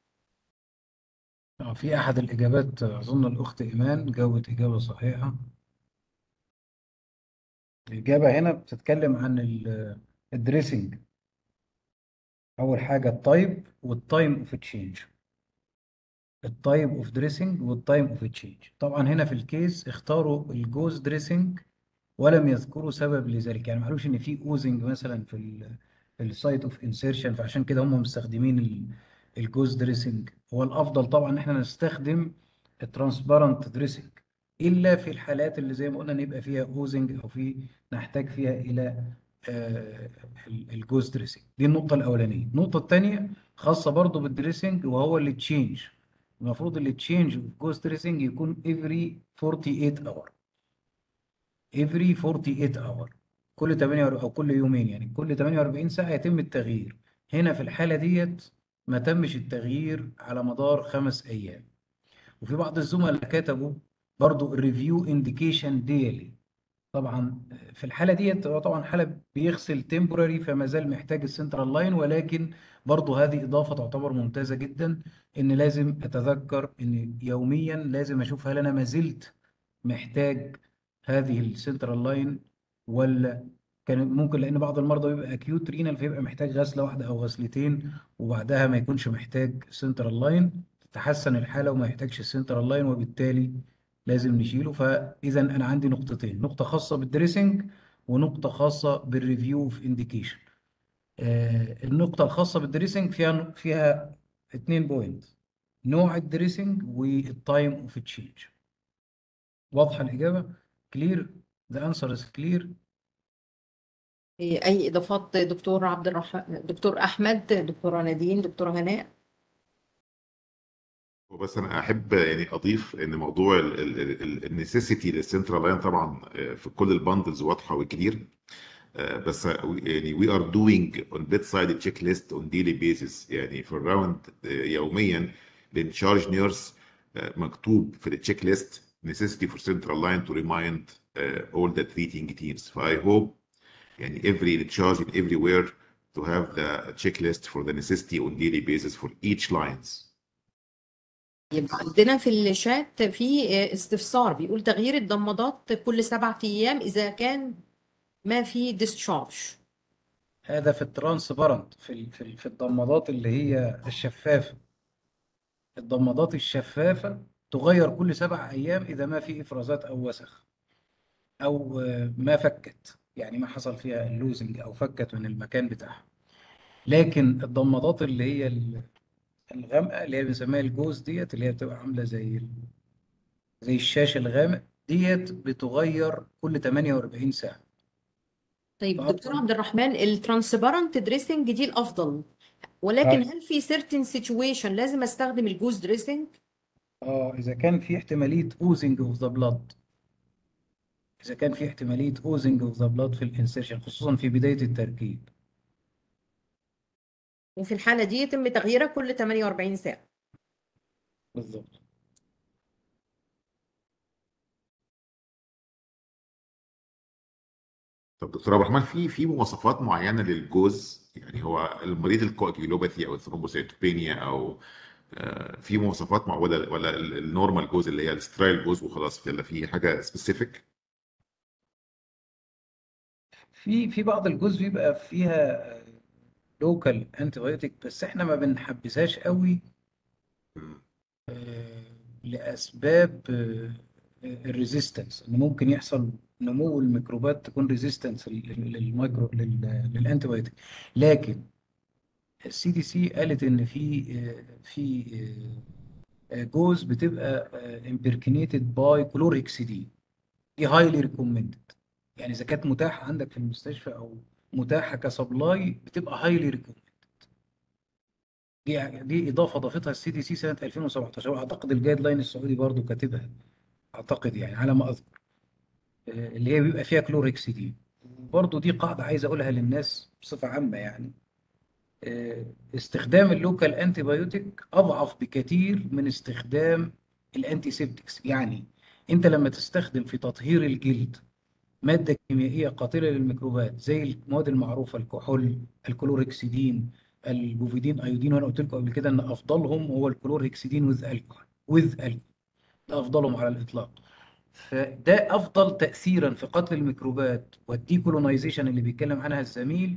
آه، في أحد الإجابات آه، أظن الأخت إيمان جاوبت إجابة صحيحة الإجابة هنا بتتكلم عن ال- الدريسنج أول حاجة التايب والتايم أوف تشينج التايب أوف دريسنج والتايم أوف تشينج طبعا هنا في الكيس اختاروا الجوز دريسنج ولم يذكروا سبب لذلك يعني ما قالوش إن في أوزنج مثلا في ال في السايت أوف انسيرشن فعشان كده هم مستخدمين ال- الجوز دريسنج هو الأفضل طبعا إن احنا نستخدم الترانسبارنت دريسنج إلا في الحالات اللي زي ما قلنا إن يبقى فيها أوزنج أو في نحتاج فيها إلى آه، ال- الجوز دريسنج دي النقطة الأولانية النقطة الثانية خاصة برضو بالدريسنج وهو اللي تشينج المفروض اللي تشينج في جوز دريسنج يكون every 48 hour every 48 hour كل 48 او كل يومين يعني كل 48 ساعة يتم التغيير هنا في الحالة ديت ما تمش التغيير على مدار خمس ايام وفي بعض الزملاء كتبوا برضو الريفيو انديكيشن ديلي طبعا في الحالة ديت هو طبعا حالة بيغسل تمبوراري فما زال محتاج السنترال لاين ولكن برضو هذه إضافة تعتبر ممتازة جدا إن لازم أتذكر إن يوميا لازم أشوف هل أنا ما زلت محتاج هذه السنترال لاين ولا كان ممكن لأن بعض المرضى بيبقى أكيوت رينال فيبقى محتاج غسلة واحدة أو غسلتين وبعدها ما يكونش محتاج سنترال لاين تتحسن الحالة وما يحتاجش السنترال لاين وبالتالي لازم نشيله فاذا انا عندي نقطتين نقطه خاصه بالدريسنج ونقطه خاصه بالريفيو في انديكيشن النقطه الخاصه بالدريسنج فيها فيها اتنين بوينت نوع الدريسنج والتايم اوف تشينج واضحه الاجابه كلير ذا انسر از كلير إيه، اي اضافات دكتور عبد الرحمن دكتور احمد دكتوره نادين دكتوره هناء وبس انا احب يعني اضيف ان موضوع النسيسيتي للسنترال لاين طبعا آه، في كل الباندلز واضحه وكتير آه، بس يعني we are doing on bedside checklist on daily basis يعني في الراوند آه، يوميا للتشارج نيرس مكتوب في التشيك ليست necessity for central line to remind uh, all the treating teams. ف I hope يعني every charge in everywhere to have the checklist for the necessity on daily basis for each lines. يبقى عندنا في الشات في استفسار بيقول تغيير الضمادات كل سبعة أيام إذا كان ما في discharge هذا في الترانسبرنت في ال- في ال- في الضمادات اللي هي الشفافة الضمادات الشفافة تغير كل سبع أيام إذا ما في إفرازات أو وسخ أو آه، ما فكت يعني ما حصل فيها اللوزنج أو فكت من المكان بتاعها لكن الضمادات اللي هي ال- الغامقة اللي هي بنسميها الجوز ديت اللي هي بتبقى عاملة زي ال- زي الشاش الغامق ديت بتغير كل 48 ساعة طيب فأفضل- دكتور عبد الرحمن الترانسبارنت دريسنج دي الأفضل ولكن آه. هل في certain situation لازم أستخدم الجوز دريسنج؟ اه اذا كان في احتماليه اوزنج اوف ذا بلاد اذا كان في احتماليه اوزنج اوف ذا بلاد في الانسيرشن خصوصا في بدايه التركيب وفي الحالة دي يتم تغييرها كل 48 ساعة بالظبط طب دكتور عبد الرحمن في في مواصفات معينه للجوز يعني هو المريض الكواكيولوباثي او الثرومبوسيتوبينيا او آه، في مواصفات مع ولا ولا ال- النورمال جوز اللي هي السترايل جوز وخلاص ولا في حاجه سبيسيفيك؟ في في بعض الجزء بيبقى فيها لوكال انتي بس احنا ما بنحبسهاش قوي آه، لاسباب الريزيستنس ان ممكن يحصل نمو الميكروبات تكون ريزيستنس للمايكرو للانتي بايوتيك لكن السي دي سي قالت ان في آه، في آه، جوز بتبقى امبركنيتد باي كلورهكسيدين دي هايلي ريكومندد يعني اذا كانت متاحه عندك في المستشفى او متاحه كسبلاي بتبقى هايلي ريكومندد دي دي اضافه ضافتها السي دي سي سنه 2017 واعتقد الجايد لاين السعودي برضو كاتبها اعتقد يعني على ما اذكر آه، اللي هي بيبقى فيها كلورهكسيدين برضو دي قاعده عايز اقولها للناس بصفه عامه يعني آه، استخدام اللوكال انتي بايوتيك اضعف بكثير من استخدام الانتي سيبتكس يعني انت لما تستخدم في تطهير الجلد ماده كيميائيه قاتله للميكروبات زي المواد المعروفه الكحول الكلورهكسيدين البوفيدين ايودين وانا قلت لكم قبل كده ان افضلهم هو الكلورهكسيدين وذ الكحول وذ الكحول ده افضلهم على الاطلاق فده افضل تاثيرا في قتل الميكروبات والديكولونايزيشن اللي بيتكلم عنها الزميل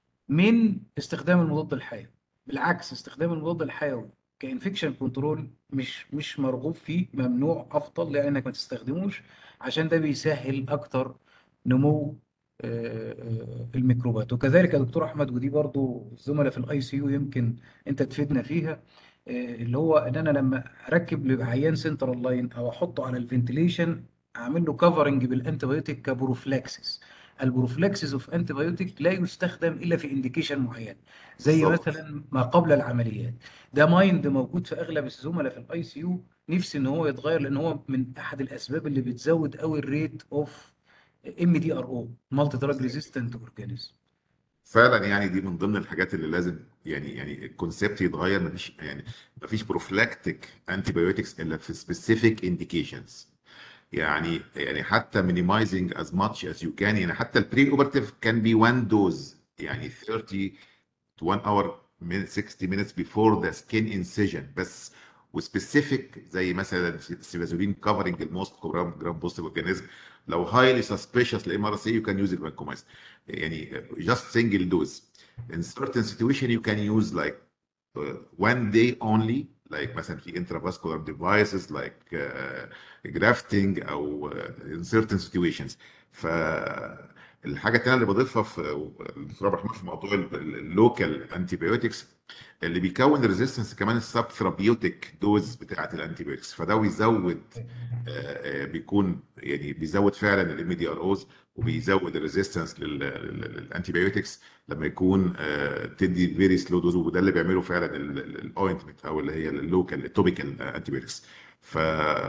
من استخدام المضاد الحيوي بالعكس استخدام المضاد الحيوي كانفكشن كنترول مش مش مرغوب فيه ممنوع افضل لانك ما تستخدموش عشان ده بيسهل اكتر نمو آه، آه، الميكروبات وكذلك يا دكتور احمد ودي برضو الزملاء في الاي سي يو يمكن انت تفيدنا فيها آه، اللي هو ان انا لما اركب لعيان سنترال لاين او احطه على الفنتليشن اعمل له كفرنج بالانتيبيوتيك كبروفلاكسس البروفلاكسس اوف انتيبيوتيك لا يستخدم الا في انديكيشن معين زي بالظبط. مثلا ما قبل العمليات ده مايند موجود في اغلب الزملاء في الاي سي يو نفسي ان هو يتغير لان هو من احد الاسباب اللي بتزود قوي الريت اوف ام دي ار او مالتي دراج ريزيستنت اورجانيزم فعلا يعني دي من ضمن الحاجات اللي لازم يعني يعني الكونسيبت يتغير مفيش يعني مفيش بروفلاكتيك انتي بايوتكس الا في سبيسيفيك انديكيشنز يعني يعني حتى minimizing as much as you can يعني حتى البري اوبرتيف كان بي one dose يعني 30 to 1 hour min 60 minutes before the skin incision بس وسبيسيفيك زي مثلا سيفازولين كفرنج الموست جرام جرام بوزيتيف اورجانيزم لو هايلي سسبيشس لام ار سي you can use it vancomycin يعني just single dose in certain situation you can use like uh, one day only like مثلا في intravascular devices like uh, grafting او uh, in certain situations ف الحاجه الثانيه اللي بضيفها في الدكتور عبد الرحمن في موضوع اللوكال انتي بايوتكس اللي بيكون ريزيستنس كمان السب ثيرابيوتيك دوز بتاعه الانتي بايوتكس فده بيزود آه، آه، بيكون يعني بيزود فعلا الام دي ار اوز وبيزود الريزيستنس للانتي بايوتكس لما يكون آه، تدي فيري سلو دوز وده اللي بيعمله فعلا الاوينتمنت او اللي هي اللوكال التوبيكال انتي بايوتكس ف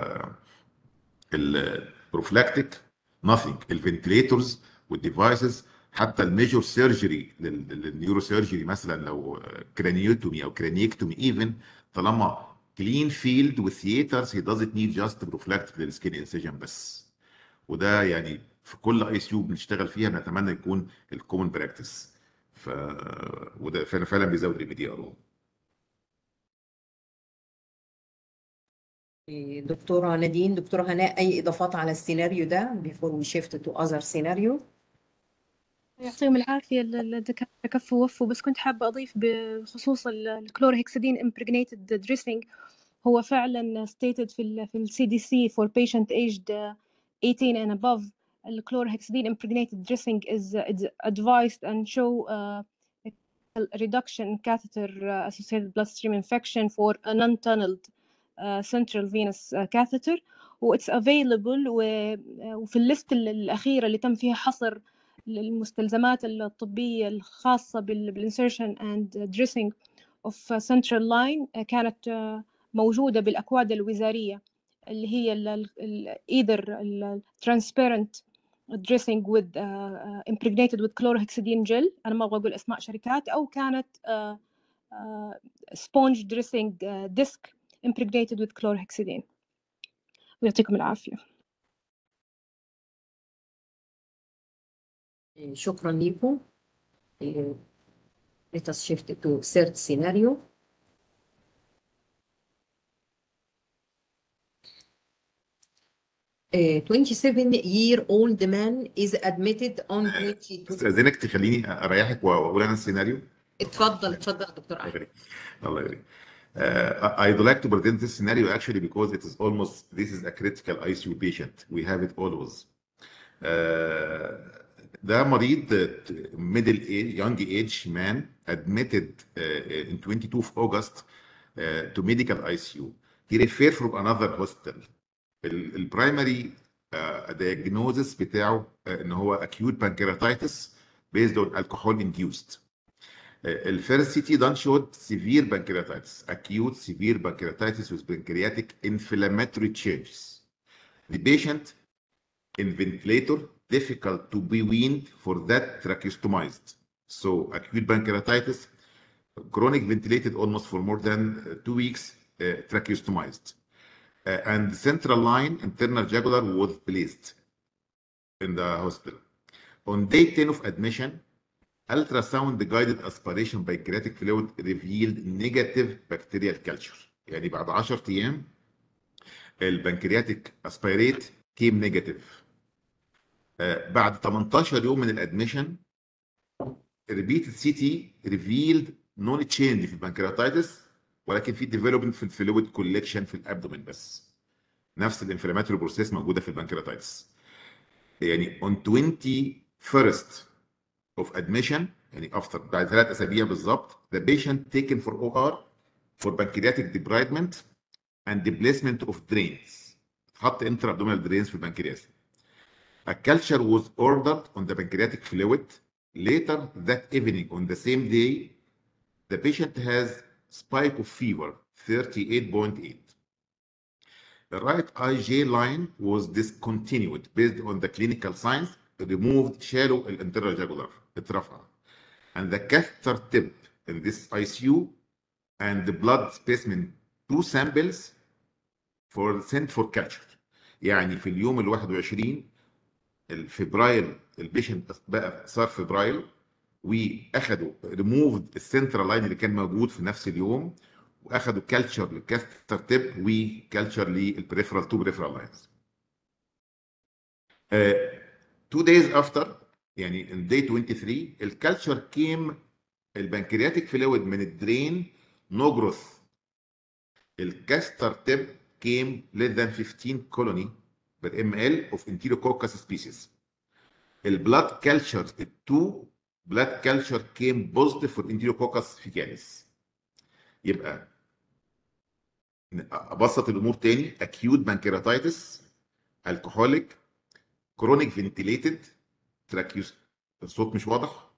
البروفلاكتيك nothing الفنتليتورز والديفايسز حتى الميجور سيرجري للنيورو سيرجري مثلا لو كرانيوتومي او كرانيكتومي ايفن طالما كلين فيلد وثياترز هي دازنت نيد جاست بروفلاكتيك للسكين انسيجن بس وده يعني في كل اي سي يو بنشتغل فيها بنتمنى يكون الكومن براكتس ف وده فعلا فعلا بيزود الاي دي ار دكتورة نادين دكتورة هناء أي إضافات على السيناريو ده before we shift to other scenario يعطيهم العافية ال- الدكاترة كفوا ووفوا بس كنت حابة أضيف بخصوص ال- الكلورهكسيدين impregnated dressing هو فعلا stated في ال في ال CDC for patient aged uh, 18 and above الكلورهكسيدين impregnated dressing is is advised and show uh, a reduction in catheter uh, associated bloodstream infection for a non-tunneled uh, central venous uh, catheter و it's available و- وفي الليست ال- الأخيرة اللي تم فيها حصر المستلزمات الطبية الخاصة بال بالinsertion and dressing of central line كانت آه، موجودة بالأكواد الوزارية اللي هي ال ال ال either ال transparent dressing with uh, uh, impregnated with chlorhexidine gel أنا ما أبغى أقول أسماء شركات أو كانت uh, uh, sponge dressing uh, disc impregnated with chlorhexidine ويعطيكم العافية إيه، شكرا لكم إيه، let us shift to third scenario A 27 year old man is admitted on 22 استاذنك تخليني اريحك واقول انا السيناريو اتفضل اتفضل يا دكتور الله احمد يبارك الله يبارك Uh, I'd like to present this scenario actually because it is almost this is a critical ICU patient. We have it always. Uh, ده مريض uh, middle age, young age man admitted uh, in 22 of August uh, to medical ICU. He referred from another hospital. البرايمري diagnosis بتاعه uh, ان هو acute pancreatitis based on alcohol induced. الفيرست سي تي done showed severe pancreatitis, acute severe pancreatitis with pancreatic inflammatory changes. The patient in ventilator, difficult to be weaned for that tracheostomized. So acute pancreatitis, chronic ventilated almost for more than uh, two weeks, uh, tracheostomized. Uh, and central line internal jugular was placed in the hospital. On day 10 of admission, ultrasound guided aspiration pancreatic fluid revealed negative bacterial culture. يعني بعد 10 ايام البنكرياتيك اسبيريت كيم نيجاتيف. بعد 18 يوم من الادميشن ريبيتد سي تي ريفيلد نون تشينج في البنكرياتايتس ولكن في ديفلوبمنت في الفلويد كولكشن في الابدومين بس. نفس الانفلاماتوري بروسيس موجوده في البنكرياتايتس. يعني on 21st of admission يعني after بعد ثلاث اسابيع بالظبط the patient taken for OR for pancreatic debridement and displacement of drains اتحط intra abdominal drains في البنكرياس a culture was ordered on the pancreatic fluid later that evening on the same day the patient has spike of fever 38.8 the right IJ line was discontinued based on the clinical signs removed shallow internal jugular اترفع and the catheter tip in this ICU and the blood specimen two samples for sent for culture يعني في اليوم ال 21 الفبرايل البيشنت بقى صار فبرايل واخدوا ريموفد السنترال لاين اللي كان موجود في نفس اليوم واخدوا كالتشر للكاستر تيب وكالتشر للبريفرال تو بريفرال لاينز. تو دايز افتر يعني in day 23 الكالتشر كيم البنكرياتيك فلويد من الدرين نو جروث الكاستر تيب came less than 15 colony per ml of enterococcus species البلاد كلتشر التو بلاد كلتشر كيم بوزيتيف فور انتيروكوكس فيكاليس يبقى ابسط الامور تاني اكيوت بانكيراتايتس الكحوليك كرونيك فنتيليتد تراكيوس الصوت مش واضح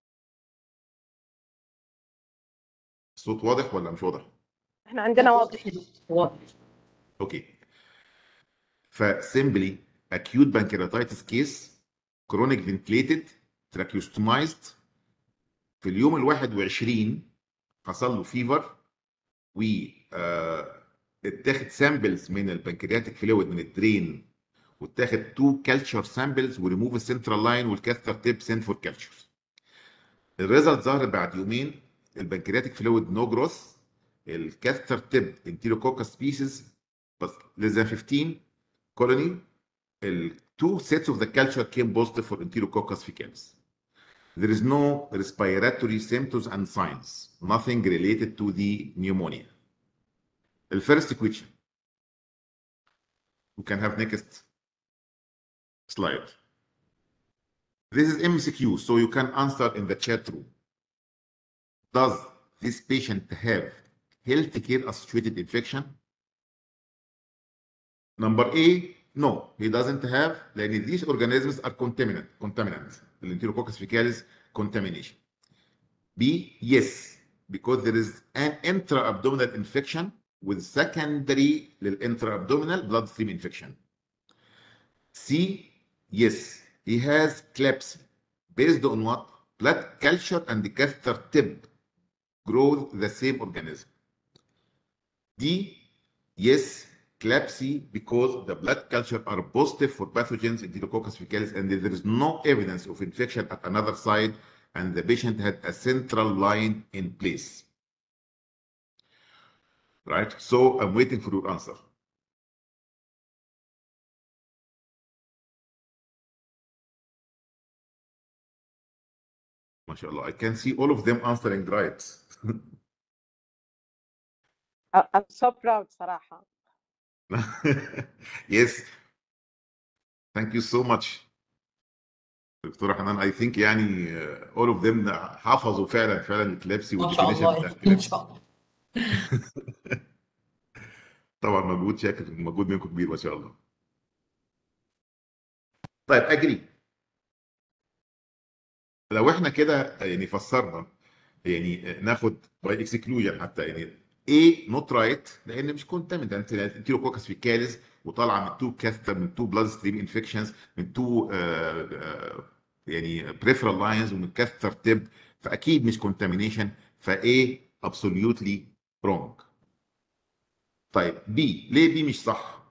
الصوت واضح ولا مش واضح احنا عندنا واضح واضح اوكي فسيمبلي acute pancreatitis case chronic ventilated tracheostomized في اليوم ال 21 حصل له فيفر و آه، اتاخد سامبلز من البنكرياتيك فلويد من الدرين واتاخد تو كالتشر سامبلز وريموف السنترال لاين والكاثر تيب سنت فور كالتشر الريزلت ظهر بعد يومين البنكرياتيك فلويد نو جروث الكاثر تيب انتيروكوكا سبيسيز بس less than 15 colony ال two sets of the culture came positive for enterococcus fecalis. There is no respiratory symptoms and signs, nothing related to the pneumonia. The first question. We can have next slide. This is MCQ, so you can answer in the chat room. Does this patient have healthcare associated infection? Number A, no, he doesn't have, لأن these organisms are contaminant, contaminant, the Enterococcus fecalis contamination. B, yes, because there is an intra-abdominal infection with secondary للintra-abdominal bloodstream infection. C, yes, he has clepsy. Based on what? Blood culture and the catheter tip grow the same organism. D, yes, clepsy because the blood culture are positive for pathogens Enterococcus fecalis and there is no evidence of infection at another site and the patient had a central line in place. Right? So I'm waiting for your answer. MashaAllah, I can see all of them answering right. I- I'm so proud صراحة yes. Thank you so much. دكتورة حنان I think يعني uh, all of them حفظوا فعلا فعلا الكلابسي ما شاء والديفينيشن الله بتاع ما الكلابسي شاء الله طبعا مجهود شاكر مجهود منكم كبير ما شاء الله. طيب اجري لو احنا كده يعني فسرنا يعني ناخد باي اكسكلوجن حتى يعني ايه نوت رايت لان مش كونتامينت انتيروكوكس فيكاليس وطالعه من تو كاستر من تو بلاد ستريم انفكشنز من تو يعني بريفرال لاينز ومن كاستر تيب فاكيد مش كونتامينيشن فايه ابسوليوتلي رونج طيب بي ليه بي مش صح؟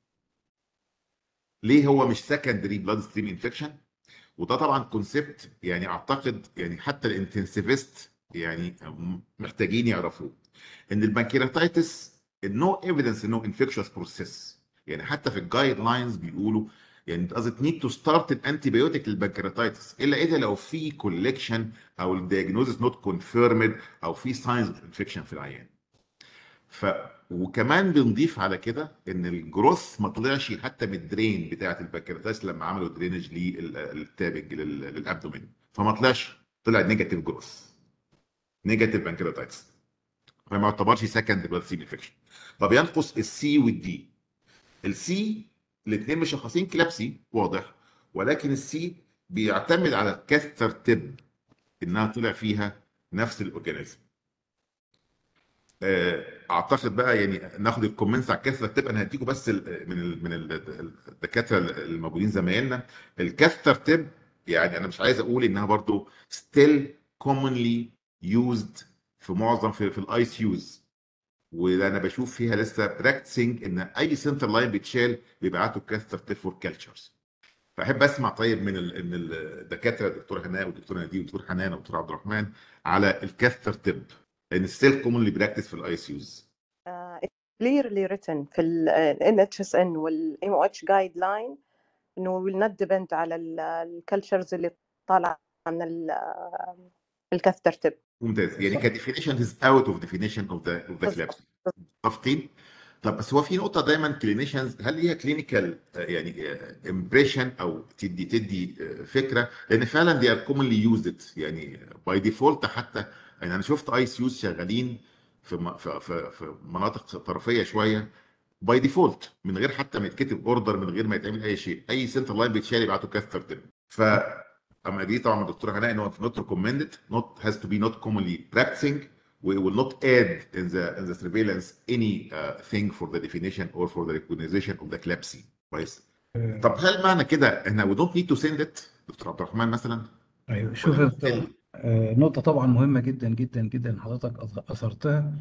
ليه هو مش سكندري بلاد ستريم انفكشن؟ وده طبعا كونسبت يعني اعتقد يعني حتى الانتنسيفيست يعني محتاجين يعرفوه ان البنكيراتايتس نو ايفيدنس انه انفكشوس بروسيس يعني حتى في الجايد لاينز بيقولوا يعني it doesn't need to start an antibiotic للبنكيراتايتس الا اذا لو في كولكشن او الدياجنوزس نوت كونفيرمد او في ساينز اوف انفكشن في العيان ف وكمان بنضيف على كده ان الجروث ما طلعش حتى من الدرين بتاعه البنكرياتاس لما عملوا درينج للتابج لل- للابدومين فما طلعش طلع نيجاتيف جروث نيجاتيف بنكرياتايتس فما يعتبرش سكند بلاد سيل انفكشن طب ينقص السي والدي السي الاثنين مشخصين كلابسي واضح ولكن السي بيعتمد على الكاستر تيب انها طلع فيها نفس الاورجانيزم آه، اعتقد بقى يعني ناخد الكومنتس على الكاستر تيب انا هديكم بس ال- من ال من ال- الدكاتره الموجودين زمايلنا الكاستر تيب يعني انا مش عايز اقول انها برضو still commonly used في معظم في, في الاي سي يوز وانا بشوف فيها لسه براكتسنج ان اي سنتر لاين بيتشال بيبعتوا كاستر تيب فور كالتشرز فاحب اسمع طيب من ال من الدكاتره الدكتور هناء والدكتور ناديه والدكتور حنان والدكتور عبد الرحمن على الكاستر تيب لان ستيل كومونلي براكتس في الاي سي يوز clearly written في ال NHSN وال MOH guideline انه will not depend على الكالتشرز اللي طالعه من الكاثتر تيب ممتاز يعني كديفينيشن از اوت اوف ديفينيشن اوف ذا اوف ذا كلابس متفقين طب بس هو في نقطة دايما كلينيشنز هل ليها كلينيكال يعني امبريشن او تدي تدي آه، فكرة لان فعلا دي ار كومنلي يوزد يعني باي ديفولت حتى يعني انا شفت اي سي يوز شغالين في م- في في في مناطق طرفية شوية باي ديفولت من غير حتى ما يتكتب اوردر من غير ما يتعمل اي شيء اي سنتر لاين بيتشال يبعتوا كاستر تب ف اما دي طبعا الدكتور هناء ان هو not recommended not has to be not commonly practicing we will not add in the in the surveillance any uh, thing for the definition or for the recognition of the CLAPSI كويس طب هل معنى كده ان we don't need to send it دكتور عبد الرحمن مثلا ايوه شوف ولا انت still آه، نقطة طبعا مهمة جدا جدا جدا حضرتك أث- أثرتها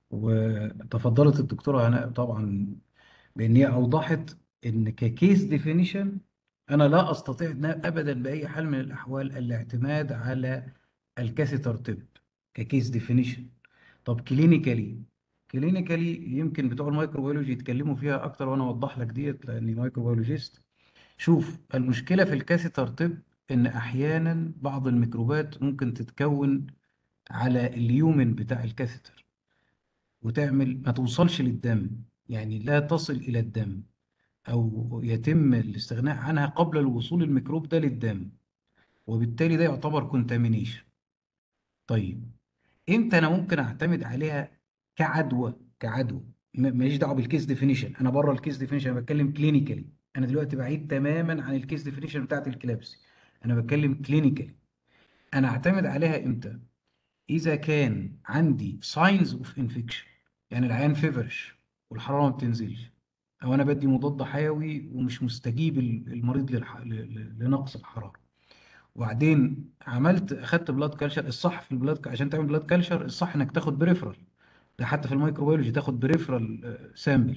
وتفضلت الدكتورة هناء طبعا بأن هي أوضحت إن ككيس ديفينيشن أنا لا أستطيع إن أبدا بأي حال من الأحوال الاعتماد على الكاثيتر تيب ككيس ديفينيشن طب كلينيكالي كلينيكالي يمكن بتوع الميكروبيولوجي يتكلموا فيها أكتر وأنا أوضح لك ديت لأني ميكروبيولوجيست شوف المشكلة في الكاثيتر تيب إن أحيانا بعض الميكروبات ممكن تتكون على اليومن بتاع الكاثيتر وتعمل ما توصلش للدم يعني لا تصل إلى الدم أو يتم الاستغناء عنها قبل الوصول الميكروب ده للدم وبالتالي ده يعتبر كونتامينيشن طيب امتى انا ممكن اعتمد عليها كعدوى كعدوى م- ماليش دعوه بالكيس ديفينيشن انا بره الكيس ديفينيشن انا بتكلم كلينيكالي انا دلوقتي بعيد تماما عن الكيس ديفينيشن بتاعت الكلابسي انا بتكلم كلينيكالي انا اعتمد عليها امتى اذا كان عندي ساينز اوف انفكشن يعني العيان فيفرش والحراره ما بتنزلش او انا بدي مضاد حيوي ومش مستجيب ال- المريض للح... ل- ل- لنقص الحراره وبعدين عملت اخدت بلاد كالشر الصح في البلاد عشان تعمل بلاد كالشر الصح انك تاخد بريفرال ده حتى في الميكروبيولوجي تاخد بريفرال سامبل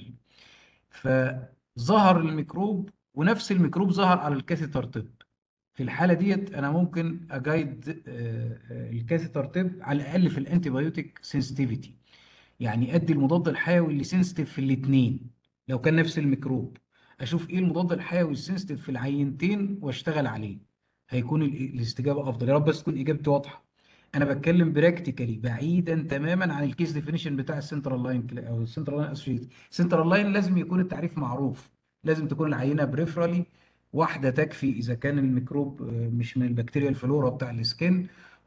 فظهر الميكروب ونفس الميكروب ظهر على الكاثيتر تيب في الحاله ديت انا ممكن اجايد آه، آه، الكاثيتر تيب على الاقل في الانتي بايوتيك سنسيتيفيتي يعني ادي المضاد الحيوي اللي سنسيتيف في الاثنين لو كان نفس الميكروب اشوف ايه المضاد الحيوي السنسيتيف في العينتين واشتغل عليه هيكون ال- الاستجابه افضل يا رب بس تكون اجابتي واضحه انا بتكلم براكتيكالي بعيدا تماما عن الكيس ديفينيشن بتاع السنترال لاين او السنترال لاين اسوشيت السنترال لاين لازم يكون التعريف معروف لازم تكون العينه بريفرالي واحده تكفي اذا كان الميكروب آه، مش من البكتيريا الفلورا بتاع السكين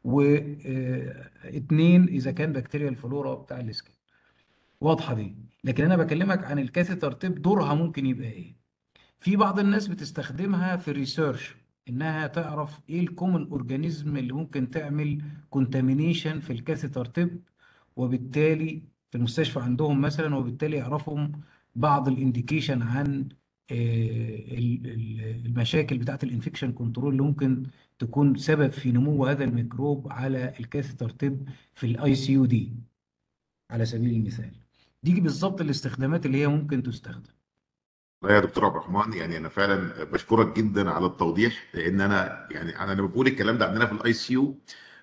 واثنين اذا كان بكتيريا الفلورا بتاع السكين واضحه دي لكن انا بكلمك عن الكاثيتر تيب دورها ممكن يبقى ايه في بعض الناس بتستخدمها في الريسيرش انها تعرف ايه الكومن اورجانيزم اللي ممكن تعمل كونتامينيشن في الكاثيتر تيب وبالتالي في المستشفى عندهم مثلا وبالتالي يعرفهم بعض الانديكيشن عن آه، ال- ال- المشاكل بتاعت الانفكشن كنترول اللي ممكن تكون سبب في نمو هذا الميكروب على الكاثيتر تيب في الاي سي يو دي على سبيل المثال دي بالظبط الاستخدامات اللي هي ممكن تستخدم لا يا دكتور عبد الرحمن يعني انا فعلا بشكرك جدا على التوضيح لان انا يعني انا لما بقول الكلام ده عندنا في الاي سي يو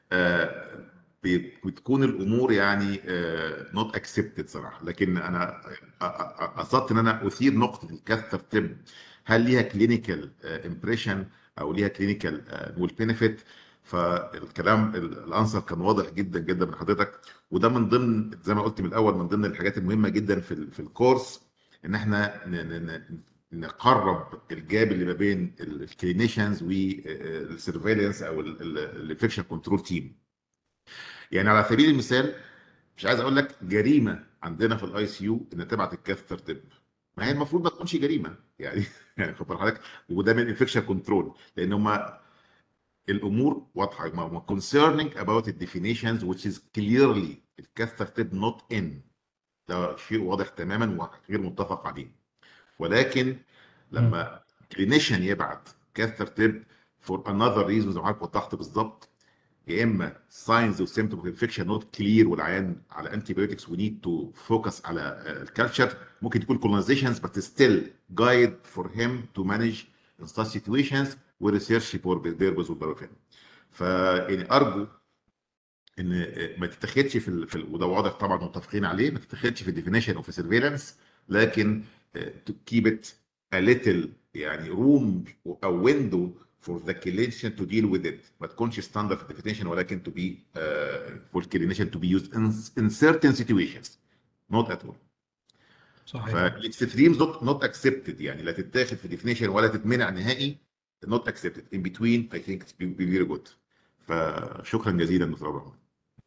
بتكون الامور يعني نوت اكسبتد صراحه لكن انا أ- أ- قصدت ان انا اثير نقطه الكاثر تب هل ليها كلينيكال امبريشن او ليها كلينيكال نقول بينيفيت فالكلام ال- الانسر كان واضح جدا جدا من حضرتك وده من ضمن زي ما قلت من الاول من ضمن الحاجات المهمه جدا في ال- في الكورس ان احنا ن- ن- ن- نقرب الجاب اللي ما بين الكلينيشنز والسيرفيلانس او الانفكشن كنترول تيم يعني على سبيل المثال مش عايز اقول لك جريمه عندنا في الاي سي يو ان تبعت الكاثتر تب ما هي المفروض ما تكونش جريمه يعني يعني خد بالك حضرتك وده من انفكشن كنترول لان هم الامور واضحه هم concerning about the definitions which is clearly الكاثتر تب not in ده شيء واضح تماما وغير متفق عليه ولكن لما كلينيشن يبعت كاثر تيب فور انذر ريزون زي ما حضرتك وضحت بالظبط يا اما ساينز وسيمتوم انفكشن نوت كلير والعيان على انتي بايوتكس وي نيد تو فوكس على الكالتشر ممكن تكون colonizations but still guide for him to manage in such situations وريسيرش purpose والبروفين فيعني ارجو ان ما تتاخدش في ال... في ال... وده واضح طبعا متفقين عليه ما تتاخدش في الديفينيشن اوف سيرفيلانس لكن تو كيب ات a little يعني روم او ويندو for the clinician to deal with it ما تكونش standard definition ولكن to be uh, for clinician to be used in, in certain situations not at all صحيح فالاكستريمز نوت نوت اكسبتد يعني لا تتاخد في ديفينيشن ولا تتمنع نهائي نوت اكسبتد ان بتوين اي ثينك بي فيري جود فشكرا جزيلا دكتور عبد الرحمن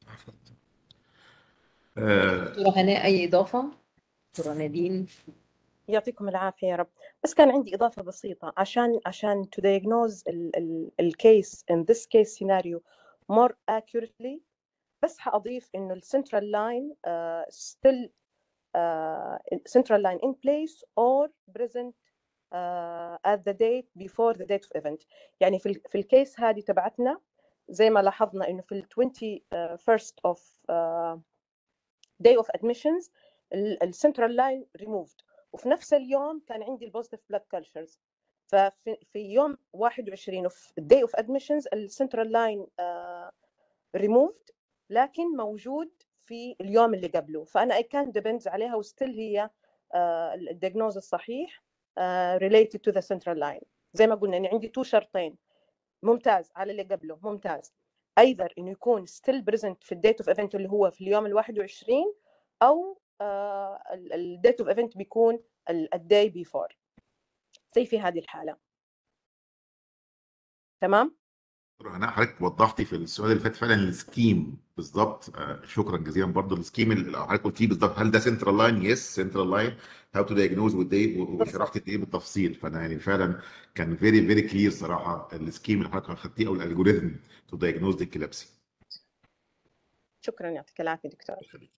آه، دكتورة هناء أي إضافة؟ دكتورة نادين يعطيكم العافية يا رب بس كان عندي إضافة بسيطة عشان عشان to diagnose ال ال الكيس in this case scenario more accurately بس حأضيف إنه ال central line uh, still uh, central line in place or present uh, at the date before the date of event يعني في ال في الكيس هذه تبعتنا زي ما لاحظنا إنه في ال 21st of uh, day of admissions ال central line removed وفي نفس اليوم كان عندي البوزيتيف بلاد كلتشرز ففي في يوم 21 في الداي اوف ادمشنز السنترال لاين ريموفد لكن موجود في اليوم اللي قبله فانا اي كان ديبندز عليها وستيل هي الدياجنوز الصحيح ريليتد تو ذا سنترال لاين زي ما قلنا يعني عندي تو شرطين ممتاز على اللي قبله ممتاز ايذر انه يكون ستيل بريزنت في الديت اوف ايفنت اللي هو في اليوم ال 21 او الديت اوف ايفنت بيكون الداي بيفور زي في هذه الحاله تمام دكتور هناء حضرتك وضحتي في السؤال اللي فات فعلا السكيم بالظبط آه، شكرا جزيلا برضه السكيم اللي حضرتك قلتيه بالظبط هل ده سنترال لاين؟ يس سنترال لاين هاو تو دايجنوز وشرحت قد ايه بالتفصيل فانا يعني فعلا كان فيري فيري كلير صراحه السكيم اللي حضرتك خدتيه او الالجوريثم تو دايجنوز الكلابسي شكرا يعطيك العافيه دكتور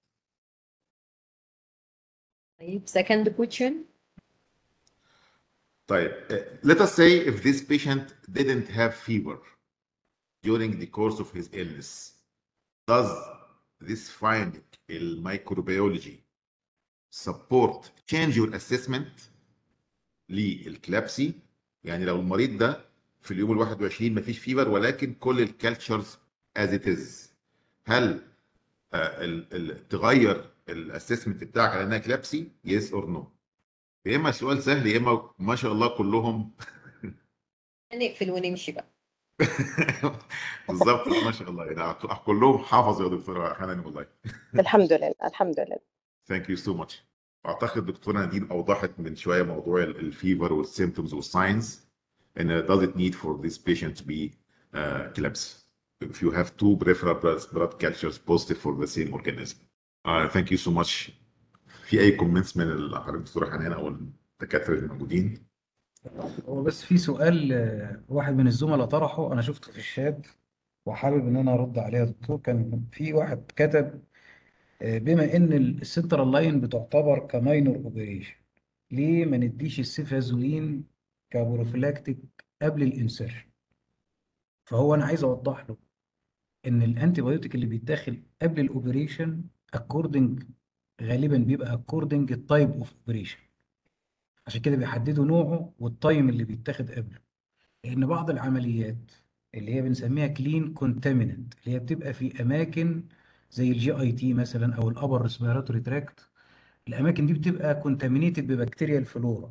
طيب second question طيب uh, let us say if this patient didn't have fever during the course of his illness does this finding in microbiology support change your assessment للكلابسي يعني لو المريض ده في اليوم ال 21 مفيش فيبر ولكن كل الكالتشرز as it is هل آه، ال- ال- تغير الاسسمنت بتاعك على انها كلابسي يس اور نو يا اما سؤال سهل يا اما ما شاء الله كلهم نقفل ونمشي بقى بالظبط ما شاء الله يعني كلهم حافظوا يا دكتوره حنان والله الحمد لله الحمد لله ثانك يو سو ماتش اعتقد دكتوره نادين اوضحت من شويه موضوع الفيفر والسيمتومز والساينز ان does it need for this patient to be uh, collapse if you have two peripheral blood blood cultures positive for the same organism uh, thank you so much في اي كومنتس من ال- حضرتك دكتوره حنان او الدكاتره الموجودين هو بس في سؤال آه، واحد من الزملاء طرحه انا شفته في الشات وحابب ان انا ارد عليه يا دكتور كان في واحد كتب آه، بما ان السنترال لاين بتعتبر كماينور اوبريشن ليه ما نديش السيفازولين كبروفيلاكتيك قبل الانسيرشن فهو انا عايز اوضح له ان الانتي بايوتيك اللي بيتاخد قبل الاوبريشن اكوردنج غالبا بيبقى اكوردنج التايب اوف اوبريشن عشان كده بيحددوا نوعه والتايم اللي بيتاخد قبله لان بعض العمليات اللي هي بنسميها كلين كونتاميننت اللي هي بتبقى في اماكن زي الجي اي تي مثلا او الابر ريسبيراتوري تراكت الاماكن دي بتبقى كونتامينيتد ببكتيريا الفلورا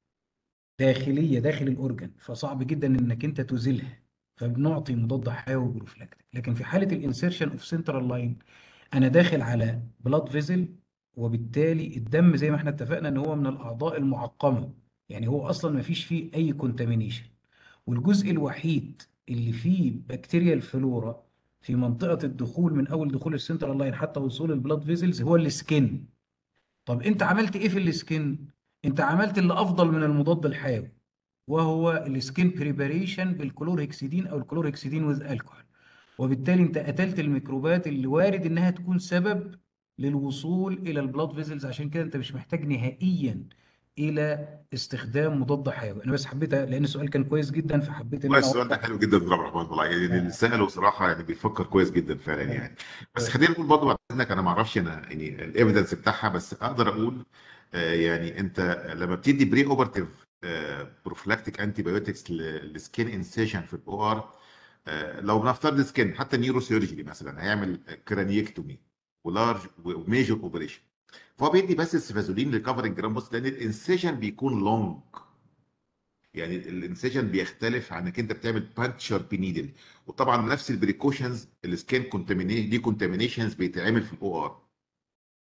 داخليه داخل الاورجن فصعب جدا انك انت تزيلها فبنعطي مضاد حيوي بروفلاكتيك لكن في حاله الانسيرشن اوف سنترال لاين انا داخل على بلاد فيزل وبالتالي الدم زي ما احنا اتفقنا ان هو من الاعضاء المعقمه يعني هو اصلا ما فيش فيه اي كونتامينيشن والجزء الوحيد اللي فيه بكتيريا الفلورا في منطقه الدخول من اول دخول السنترال لاين حتى وصول البلاد فيزلز هو السكن طب انت عملت ايه في السكن انت عملت اللي افضل من المضاد الحيوي وهو السكين بريباريشن بالكلورهكسيدين او الكلورهكسيدين وذ الكحول وبالتالي انت قتلت الميكروبات اللي وارد انها تكون سبب للوصول الى البلاد فيزلز عشان كده انت مش محتاج نهائيا الى استخدام مضاد حيوي انا بس حبيت لان السؤال كان كويس جدا فحبيت ان والله انا السؤال ده اوضح حلو جدا دكتور عبد الرحمن والله يعني اللي ساله صراحه يعني بيفكر كويس جدا فعلا يعني بس خلينا نقول برضه بعد اذنك انا ما اعرفش انا يعني الايفيدنس بتاعها بس اقدر اقول آه، يعني انت لما بتدي بري اوبرتيف بروفلاكتيك انتي بايوتكس للسكين انسيشن في الاو ار لو بنفترض سكين حتى نيورو سيرجري مثلا هيعمل كرانيكتومي ولارج وميجور اوبريشن فهو بيدي بس السيفازولين لكفرنج جرام بوست لان الانسيشن بيكون لونج يعني الانسيشن بيختلف عن انك انت بتعمل بانشر بنيدل وطبعا نفس البريكوشنز السكين كونتامينيشن دي كونتامينيشنز بيتعمل في الاو ار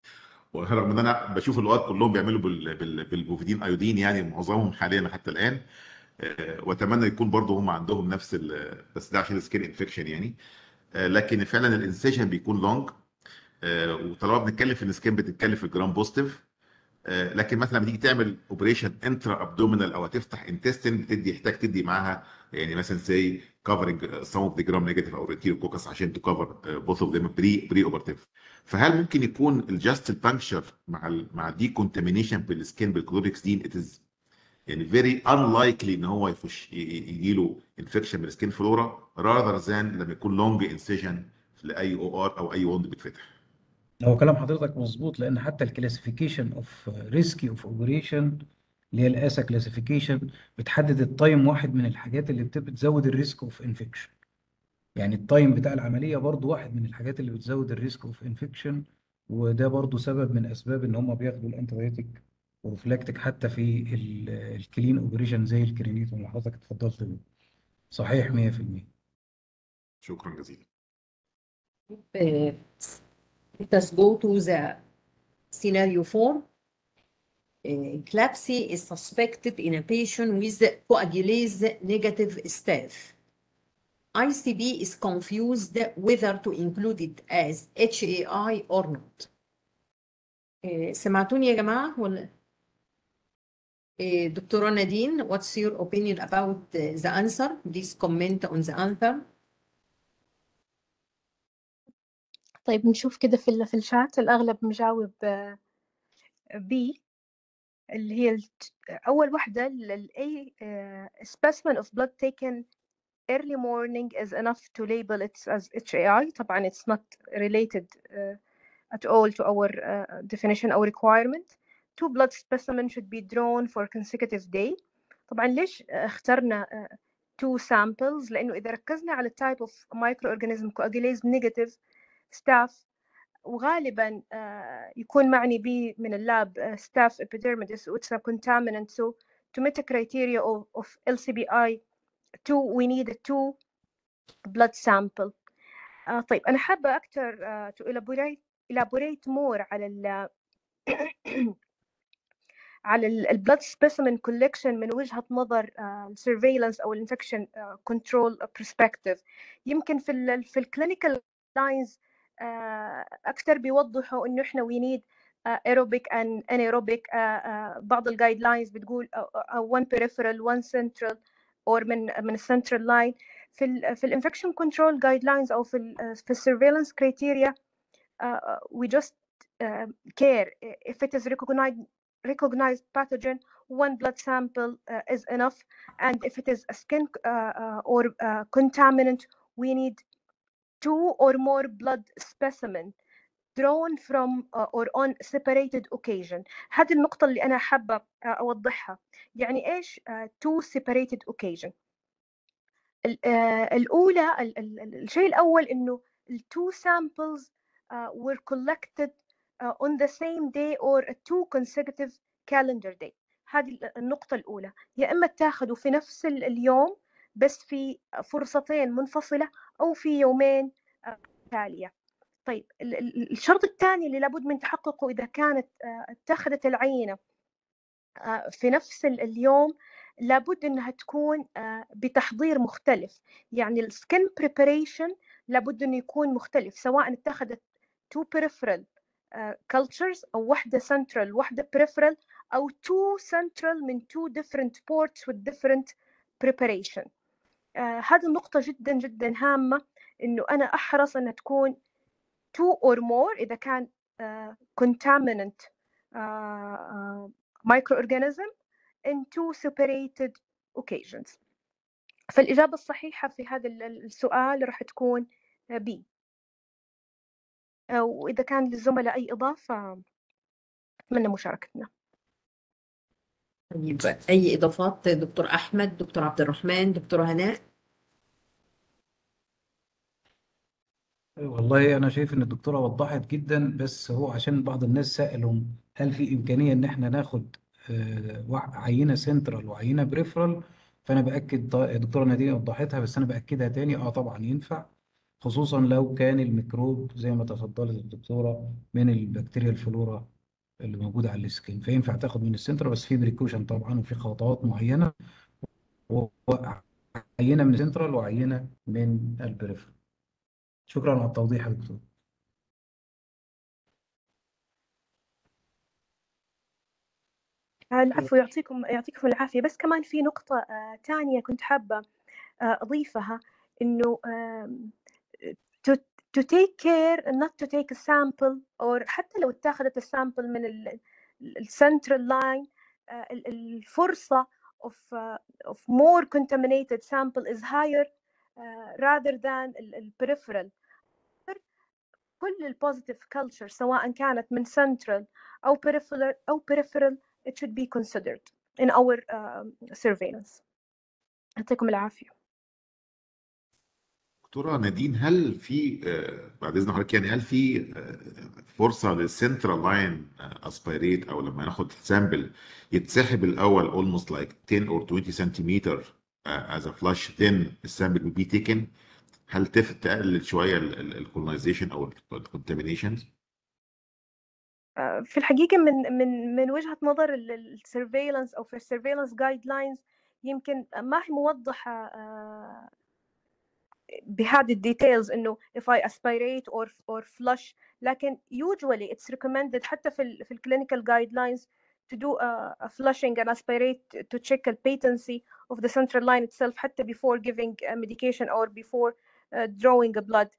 ورغم ان انا بشوف الوقت كلهم بيعملوا بال- بال- بالبوفيدين ايودين يعني معظمهم حاليا حتى الان آه، واتمنى يكون برضه هم عندهم نفس ال- بس ده عشان السكين انفكشن يعني آه، لكن فعلا الانسيشن بيكون لونج وطالما بنتكلم في السكين بتتكلم في الجرام بوزيتيف آه، لكن مثلا لما تيجي تعمل اوبريشن انترا ابدومينال او هتفتح انتستين بتدي يحتاج تدي معاها يعني مثلا سي كفرنج سم اوف ذا جرام نيجاتيف او ريتيرو كوكس عشان تكفر بوث اوف ذيم بري بري اوبرتيف فهل ممكن يكون الجاست البانكشر مع ال مع دي كونتامينيشن بالسكين بالكلوريكسدين ات از يعني فيري unlikely ان هو يخش يجي له انفكشن من السكين فلورا rather than لما يكون لونج انسيجن لاي او ار او اي وند بيتفتح هو كلام حضرتك مظبوط لان حتى الكلاسيفيكيشن اوف ريسكي اوف اوبريشن اللي هي الاسا كلاسيفيكيشن بتحدد التايم واحد من الحاجات اللي بت- بتزود الريسك اوف انفكشن يعني التايم بتاع العمليه برضو واحد من الحاجات اللي بتزود الريسك اوف انفكشن وده برضو سبب من اسباب ان هم بياخدوا الانتيبيوتيك بروفلاكتيك حتى في الكلين اوبريشن زي الكرينيتوم اللي حضرتك اتفضلت بيه صحيح 100% شكرا جزيلا Uh, let us go to the scenario four. Uh, Eclampsy is suspected in a patient with coagulase negative staph. ICB is confused whether to include it as HAI or not. Uh, سمعتوني يا جماعة ولا؟ Uh, دكتورة نادين, what's your opinion about uh, the answer? Please comment on the answer. طيب نشوف كده في ال- في الشات الأغلب مجاوب بي اللي هي الت- أول واحدة ال A uh, specimen of blood taken early morning is enough to label it as HAI طبعا it's not related uh, at all to our uh, definition or requirement two blood specimen should be drawn for consecutive day طبعا ليش اخترنا uh, two samples لأنه إذا ركزنا على type of microorganism coagulase negative staph وغالبا آه، يكون معني به من اللاب آه، staph epidermidis which is a contaminant so to meet the criteria of, of LCBI 2 we need a two blood sample آه طيب أنا حابة أكثر آه to elaborate elaborate more على ال على ال ال blood specimen collection من وجهة نظر آه surveillance أو ال infection آه control perspective يمكن في ال في ال clinical lines آه أكثر بيوضحوا إنه إحنا we need آه aerobic and anaerobic آه آه بعض ال guidelines بتقول آه آه one peripheral one central or من من central line في ال في ال infection control guidelines أو في ال في ال surveillance criteria uh, we just uh, care if it is recognized recognized pathogen one blood sample uh, is enough and if it is a skin uh, uh, or uh, contaminant we need two or more blood specimen drawn from uh, or on separated occasion هذه النقطة اللي أنا حابة uh, أوضحها يعني إيش uh, two separated occasion ال- uh, الأولى ال- ال- ال- الشيء الأول إنه ال two samples uh, were collected uh, on the same day or a two consecutive calendar day هذه ال- النقطة الأولى يا إما تاخذوا في نفس ال- اليوم بس في فرصتين منفصلة أو في يومين آه، تالية طيب ال- ال- الشرط الثاني اللي لابد من تحققه إذا كانت آه، اتخذت العينة آه، في نفس ال- اليوم لابد انها تكون آه، بتحضير مختلف يعني السكن بريباريشن لابد انه يكون مختلف سواء اتخذت تو peripheral آه، cultures او واحده central واحده peripheral او two central من two different ports with different preparation آه، هذه النقطة جدا جدا هامة انه انا احرص انها تكون two or more اذا كان آه، contaminant آه، آه، microorganism in two separated occasions فالإجابة الصحيحة في هذا ال- ال- السؤال راح تكون B وإذا كان للزملاء أي إضافة أتمنى مشاركتنا طيب أي إضافات دكتور أحمد دكتور عبد الرحمن دكتورة هناء والله أنا شايف إن الدكتورة وضحت جدا بس هو عشان بعض الناس سألوا هل في إمكانية إن إحنا ناخد آه، وع- عينة سنترال وعينة بريفرال فأنا بأكد ط- الدكتورة نادين وضحتها بس أنا بأكدها تاني أه طبعا ينفع خصوصا لو كان الميكروب زي ما تفضلت الدكتورة من البكتيريا الفلورا اللي موجوده على السكين فينفع تاخد من السنتر بس في بريكوشن طبعا وفي خطوات معينه وعينه من السنترال وعينه من البريفرال شكرا على التوضيح يا دكتور العفو يعطيكم يعطيكم العافية بس كمان في نقطة آه، تانية كنت حابة آه، أضيفها إنه آم، to, to take care not to take a sample or حتى لو اتاخذت السامبل من ال السنترال لاين الفرصة of uh, of more contaminated sample is higher uh, rather than ال ال peripheral كل البوزيتيف culture سواء كانت من central أو peripheral أو peripheral it should be considered in our um, surveillance يعطيكم العافية دكتورة نادين هل في آه، بعد اذن حضرتك يعني هل في آه، فرصه للسنترال لاين اسبيريت او لما ناخد سامبل يتسحب الاول almost like 10 or 20 سنتيمتر as a flush then السامبل will be taken هل تف تقلل شويه الكولونايزيشن او الكونتامينيشن؟ آه، في الحقيقة من من من وجهة نظر السيرفيلانس أو في السيرفيلانس جايد لاينز يمكن ما هي موضحة آه، بهذه الديتيلز إنه if I aspirate or or flush لكن usually it's recommended حتى في ال في الكلينيكال جايد لاينز to do a, a flushing and aspirate to check the patency of the central line itself حتى before giving a medication or before uh, drawing a blood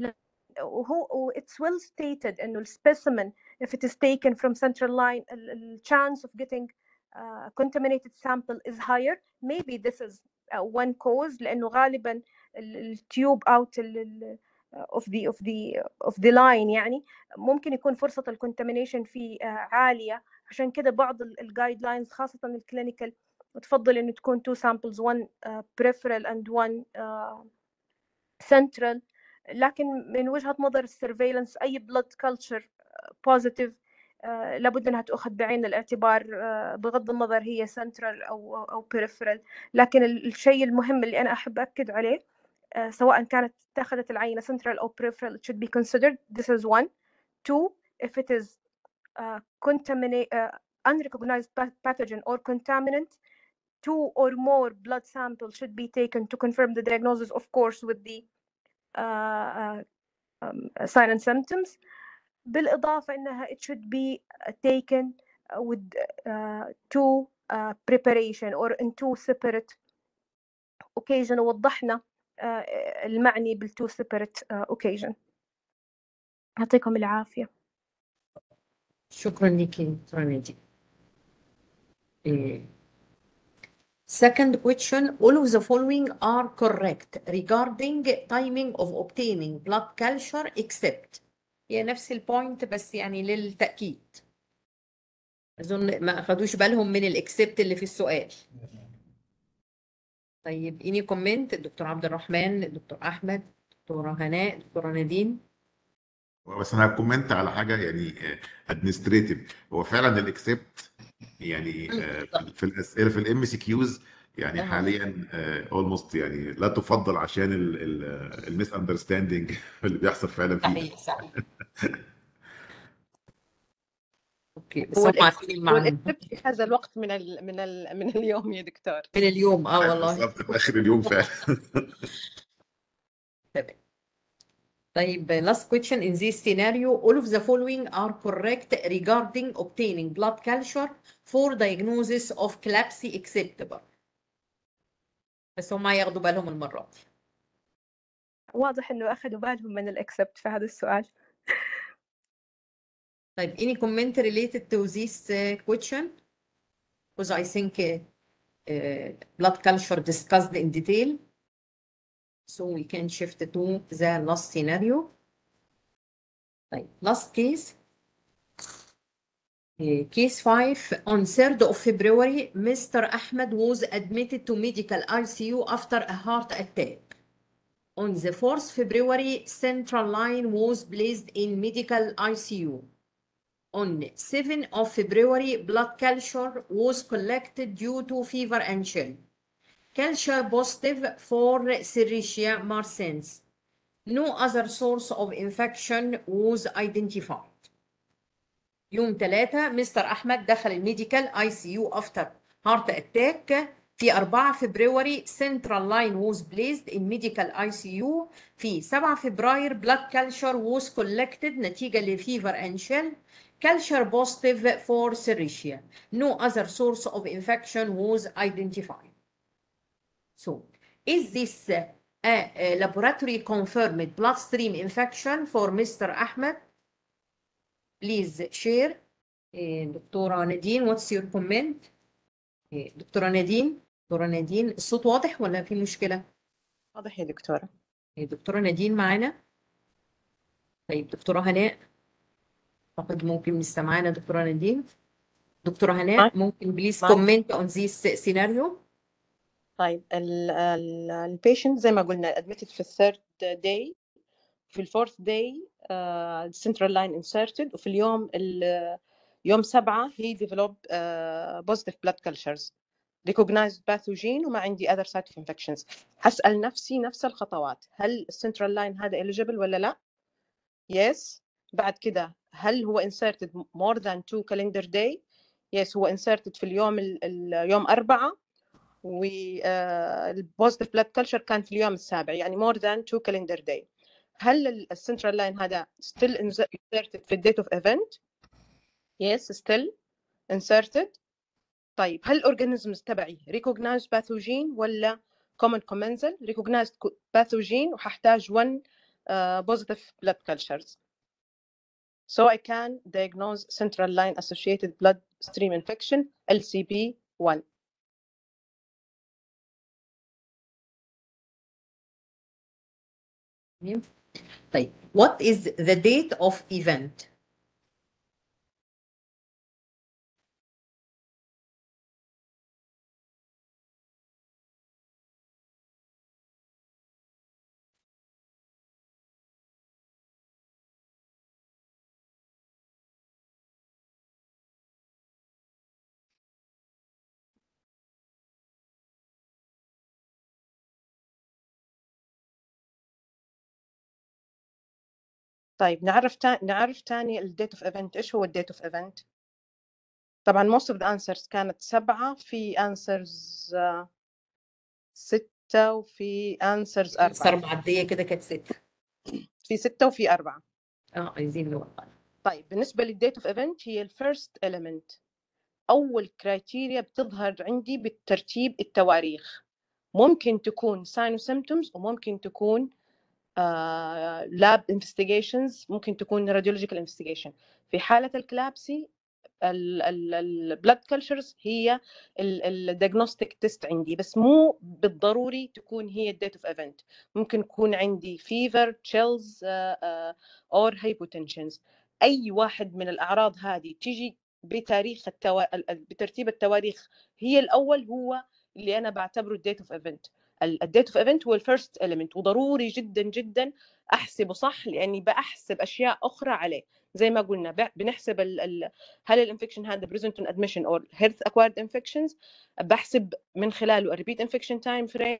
وهو it's well stated إنه السبيسيمن if it is taken from central line ال- ال- chance of getting uh, contaminated sample is higher maybe this is uh, one cause لأنه غالبا التيوب out ال- ال- of the of the of the line يعني ممكن يكون فرصة الكونتامينيشن فيه uh, عالية عشان كده بعض الجايد لاينز خاصة الكلينيكال تفضل إنه تكون two samples one uh, peripheral and one uh, central لكن من وجهة نظر السيرفيلانس أي بلود كلتشر بوزيتيف لابد انها تؤخذ بعين الاعتبار آه، بغض النظر هي سنترال او او بيريفرال لكن ال- الشيء المهم اللي انا احب اكد عليه آه، سواء كانت اتخذت العينه سنترال او peripheral it should be considered this is one two if it is uh, contaminate uh, unrecognized path- pathogen or contaminant two or more blood samples should be taken to confirm the diagnosis of course with the uh, uh, um, sign and symptoms بالإضافة إنها it should be taken with uh, two uh, preparation or in two separate occasion ووضحنا uh, المعني بال two separate uh, occasion يعطيكم العافية شكرا لك دكتورة نادين. Eh, Second question, all of the following are correct regarding timing of obtaining blood culture except هي نفس البوينت بس يعني للتأكيد أظن ما أخدوش بالهم من الإكسبت اللي في السؤال طيب إني كومنت الدكتور عبد الرحمن الدكتور أحمد دكتورة هناء دكتورة نادين بس انا هكومنت على حاجه يعني ادمنستريتيف هو فعلا الاكسبت يعني آه، في الاسئله في الام سي كيوز يعني أها. حاليا اولموست يعني لا تفضل عشان الميس اندرستاندينج اللي بيحصل فعلا فيها صحيح صحيح اوكي بس هو هم الإكس- عارفين هو المعنى الاكسبت في هذا الوقت من ال من ال من اليوم يا دكتور من اليوم اه والله بالظبط في اخر اليوم فعلا تمام طيب last question in this scenario all of the following are correct regarding obtaining blood culture for diagnosis of CLABSI except بس هم ياخدوا بالهم المرة دي واضح إنه أخذوا بالهم من الأكسبت في هذا السؤال طيب any comment related to this uh, question because I think uh, uh, blood culture discussed in detail so we can shift to the last scenario طيب last case Uh, Case 5 on 3rd of February, Mr. Ahmed was admitted to medical ICU after a heart attack. On the 4th February, central line was placed in medical ICU. On 7th of February, blood culture was collected due to fever and chill. Culture positive for Serratia marsens. No other source of infection was identified. يوم 3 مستر احمد دخل الميديكال اي سي يو افتر هارت اتاك في 4 فبراير سنترال لاين ووز بليزد ان ميديكال اي سي يو في 7 فبراير بلاد كالشر ووز كولكتد نتيجه لفيفر اند شيل culture positive for serratia. No other source of infection was identified. So, is this uh, a, a laboratory confirmed bloodstream infection for Mr. Ahmed? Please share. Eh, دكتورة نادين what's your comment? Eh, دكتورة نادين دكتورة نادين الصوت واضح ولا في مشكلة؟ واضح يا دكتورة eh, دكتورة نادين معانا؟ طيب دكتورة هناء أعتقد ممكن لسه معانا دكتورة نادين دكتورة هناء معاك. ممكن بليز معاك. كومنت on this scenario طيب البيشنت زي ما قلنا admitted في الثيرد داي في الفورث داي central line inserted وفي اليوم ال- يوم سبعة he developed uh, positive blood cultures recognized pathogen وما عندي other site of infections هسأل نفسي نفس الخطوات هل السنترال لاين هذا eligible ولا لا yes بعد كده هل هو inserted more than two calendar day yes هو inserted في اليوم ال- اليوم أربعة والبوزيتيف بلاد كلتشر كان في اليوم السابع يعني more than two calendar day هل السنترال لاين هذا still inserted في الديت اوف ايفنت yes still inserted طيب هل الاورجانيزمز تبعي recognized pathogen ولا common commensal recognized pathogen وححتاج one uh, positive blood cultures so I can diagnose central line associated bloodstream infection LCB1 طيب what is the date of event طيب نعرف تا... نعرف تاني الديت اوف ايفنت ايش هو الديت اوف ايفنت طبعا most of the answers كانت سبعة في answers آه، ستة وفي answers أربعة أربعة معدية كده كانت ستة في ستة وفي أربعة اه عايزين نوقع طيب بالنسبة للديت اوف ايفنت هي الفيرست element أول كرايتيريا بتظهر عندي بالترتيب التواريخ ممكن تكون sign symptoms وممكن تكون آه lab investigations ممكن تكون radiological investigation في حالة الكلابسي البلاد كلتشرز هي الديagnostic تيست عندي بس مو بالضروري تكون هي الديت اوف ايفنت ممكن يكون عندي فيفر تشيلز اور hypotensions اي واحد من الاعراض هذه تيجي بتاريخ التوا... ال- ال- بترتيب التواريخ هي الاول هو اللي انا بعتبره الديت اوف ايفنت الديت اوف ايفنت هو الفيرست element وضروري جدا جدا احسبه صح لاني بحسب اشياء اخرى عليه زي ما قلنا ب- بنحسب ال ال هل الانفكشن هذا present on admission or health acquired infections بحسب من خلاله repeat infection time frame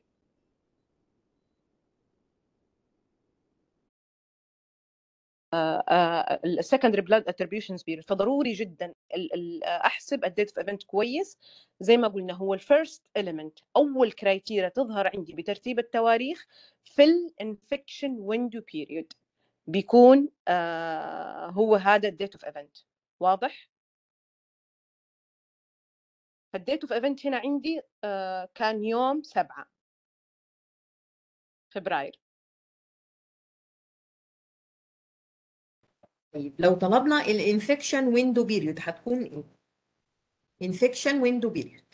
السكندري بلاد اتربيوشنز بيريود فضروري جدا ال- ال- احسب الديت اوف ايفنت كويس زي ما قلنا هو الفيرست element اول كرايتيريا تظهر عندي بترتيب التواريخ في الانفكشن ويندو بيريود بيكون آه هو هذا الديت اوف ايفنت واضح فالديت اوف ايفنت هنا عندي آه كان يوم سبعة فبراير طيب لو طلبنا الانفكشن ويندو بيريود هتكون ايه؟ انفكشن ويندو بيريود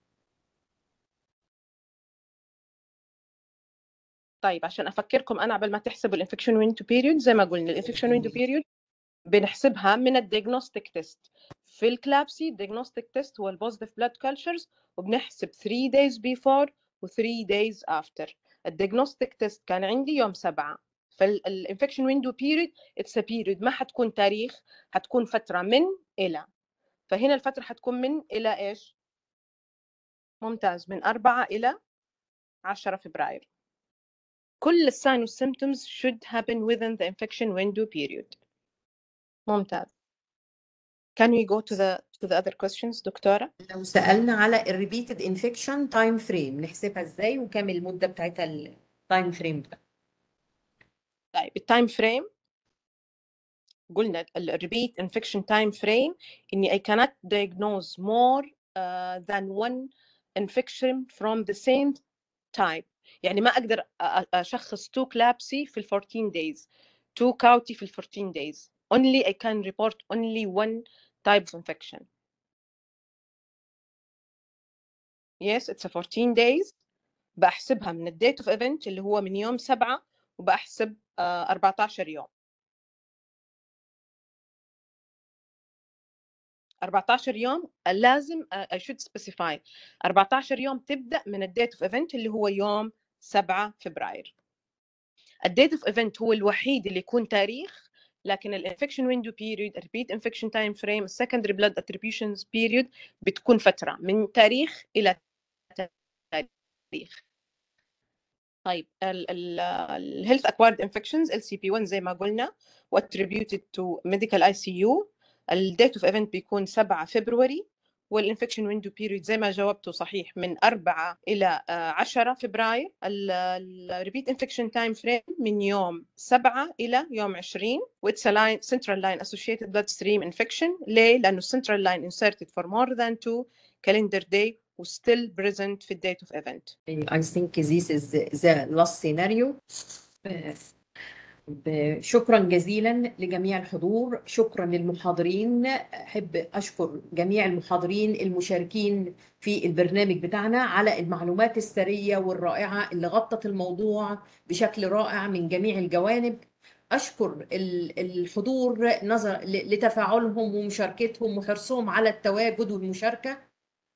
طيب عشان افكركم انا قبل ما تحسبوا الانفكشن ويندو بيريود زي ما قلنا الانفكشن ويندو بيريود بنحسبها من الديagnostic تيست في الكلابسي الديagnostic تيست هو البوزيتيف بلاد كلتشرز وبنحسب 3 days before و 3 days after الديagnostic تيست كان عندي يوم سبعة فالانفكشن ويندو بيريود اتس بيريود ما حتكون تاريخ حتكون فترة من إلى فهنا الفترة حتكون من إلى إيش؟ ممتاز من 4 إلى 10 فبراير كل الساين والسيمتومز should happen within the infection window period ممتاز can we go to the to the other questions دكتورة لو سألنا على الريبيتد انفكشن تايم فريم نحسبها ازاي وكام المدة بتاعتها التايم فريم ده طيب التايم فريم قلنا ال repeat infection time frame إني I cannot diagnose more uh, than one infection from the same type يعني ما أقدر أ- أ- أشخص two كلابسي في ال 14 days two كاوتي في ال 14 days only I can report only one type of infection yes it's a 14 days بحسبها من الديت اوف ايفنت اللي هو من يوم 7 وبحسب آه، 14 يوم 14 يوم لازم آه، I should specify 14 يوم تبدأ من الديت اوف ايفنت اللي هو يوم 7 فبراير الديت اوف ايفنت هو الوحيد اللي يكون تاريخ لكن الانفكشن ويندو بيريود الريبيت انفكشن تايم فريم السكندري بلاد اتريبيوشنز بيريود بتكون فتره من تاريخ الى تاريخ طيب الهيلث اكوارد انفكشنز ال سي بي 1 زي ما قلنا واتريبيوتد تو ميديكال اي سي يو الديت اوف ايفنت بيكون 7 فبراير والانفكشن ويندو بيريود زي ما جاوبته صحيح من 4 الى آه، 10 فبراير الريبيت انفكشن تايم فريم من يوم 7 الى يوم 20 واتس لاين سنترال لاين associated bloodstream infection ليه؟ لانه السنترال لاين inserted for more than two calendar day و still present في الديت اوف ايفنت I think this is the last scenario ب- ب- شكرا جزيلا لجميع الحضور شكرا للمحاضرين أحب أشكر جميع المحاضرين المشاركين في البرنامج بتاعنا على المعلومات الثرية والرائعة اللي غطت الموضوع بشكل رائع من جميع الجوانب أشكر ال- الحضور نظر ل- لتفاعلهم ومشاركتهم وحرصهم على التواجد والمشاركة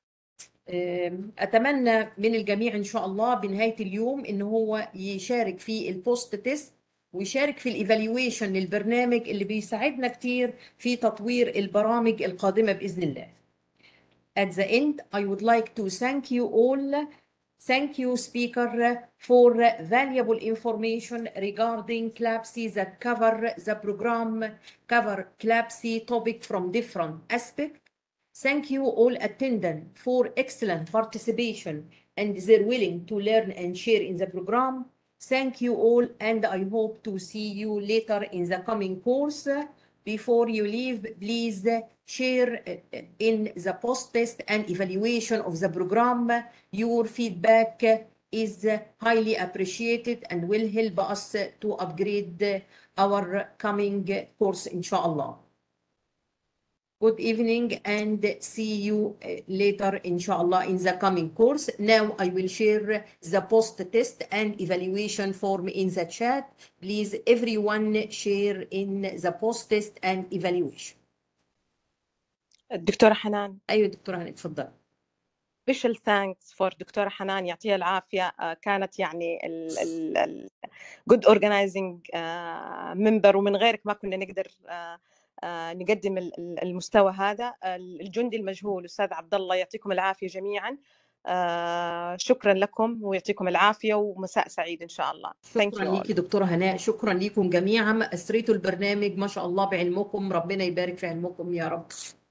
أتمنى من الجميع إن شاء الله بنهاية اليوم إن هو يشارك في البوست تيست ويشارك في الايفالويشن للبرنامج اللي بيساعدنا كتير في تطوير البرامج القادمة بإذن الله. At the end, I would like to thank you all. Thank you, speaker, for valuable information regarding CLAPSI that cover the program, cover CLAPSI topic from different aspects. Thank you all attendant for excellent participation and their willing to learn and share in the program. Thank you all and I hope to see you later in the coming course. Before you leave, please share uh, in the post-test and evaluation of the program. Your feedback is highly appreciated and will help us to upgrade our coming course, inshallah. Good evening and see you uh, later, inshallah, in the coming course. Now I will share the post test and evaluation form in the chat. Please, everyone share in the post test and evaluation. الدكتورة حنان أيوة دكتورة هاني اتفضل. special thanks for دكتورة حنان يعطيها العافية آه، كانت يعني ال ال ال good organizing آه، member ومن غيرك ما كنا نقدر آه، آه، نقدم ال- ال- المستوى هذا الجندي المجهول أستاذ عبد الله يعطيكم العافية جميعا آه، شكرا لكم ويعطيكم العافية ومساء سعيد إن شاء الله thank you شكرا all ليكي دكتورة هناء شكرا ليكم جميعا أسريتوا البرنامج ما شاء الله بعلمكم ربنا يبارك في علمكم يا رب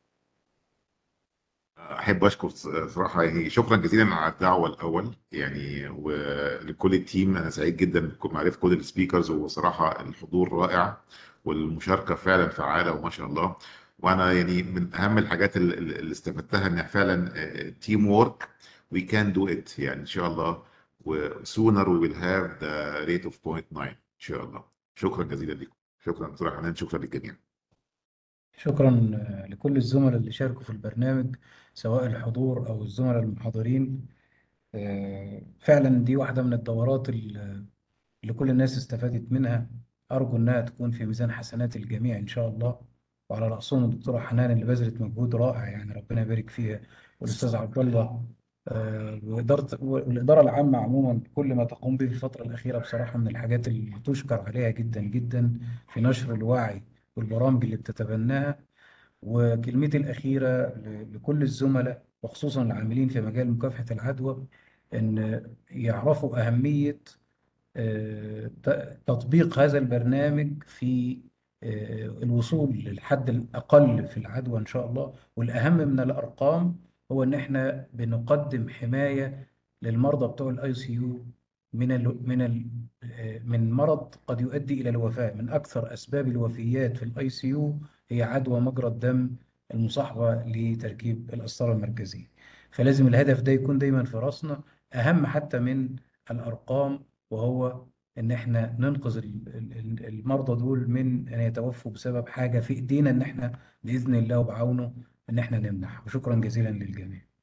احب اشكر صراحه يعني شكرا جزيلا على الدعوه الاول يعني ولكل التيم انا سعيد جدا بمعرفه كل السبيكرز وصراحه الحضور رائع والمشاركه فعلا فعاله وما شاء الله وانا يعني من اهم الحاجات اللي اللي استفدتها ان فعلا تيم وورك وي كان دو ات يعني ان شاء الله وسونر وي ويل هاف ذا ريت اوف 0.9 ان شاء الله شكرا جزيلا لكم شكرا دكتور حنان شكرا للجميع شكرا آه، لكل الزملاء اللي شاركوا في البرنامج سواء الحضور أو الزملاء المحاضرين آه، فعلا دي واحدة من الدورات ال- اللي كل الناس استفادت منها أرجو إنها تكون في ميزان حسنات الجميع إن شاء الله وعلى رأسهم الدكتورة حنان اللي بذلت مجهود رائع يعني ربنا يبارك فيها والأستاذ عبد الله آه، وإدارة والإدارة العامة عموما كل ما تقوم به في الفترة الأخيرة بصراحة من الحاجات اللي تشكر عليها جدا جدا في نشر الوعي والبرامج اللي بتتبناها وكلمتي الأخيرة ل- لكل الزملاء وخصوصا العاملين في مجال مكافحة العدوى إن يعرفوا أهمية آه، ت- تطبيق هذا البرنامج في آه، الوصول للحد الأقل في العدوى إن شاء الله والأهم من الأرقام هو إن إحنا بنقدم حماية للمرضى بتوع الاي سي يو من ال من ال آه، من مرض قد يؤدي إلى الوفاة من أكثر أسباب الوفيات في الاي سي يو هي عدوى مجرى الدم المصاحبة لتركيب القسطرة المركزية فلازم الهدف ده يكون دايما في راسنا أهم حتى من الأرقام وهو ان احنا ننقذ ال- ال- المرضى دول من ان يتوفوا بسبب حاجه في ايدينا ان احنا باذن الله وبعونه ان احنا نمنعها وشكرا جزيلا للجميع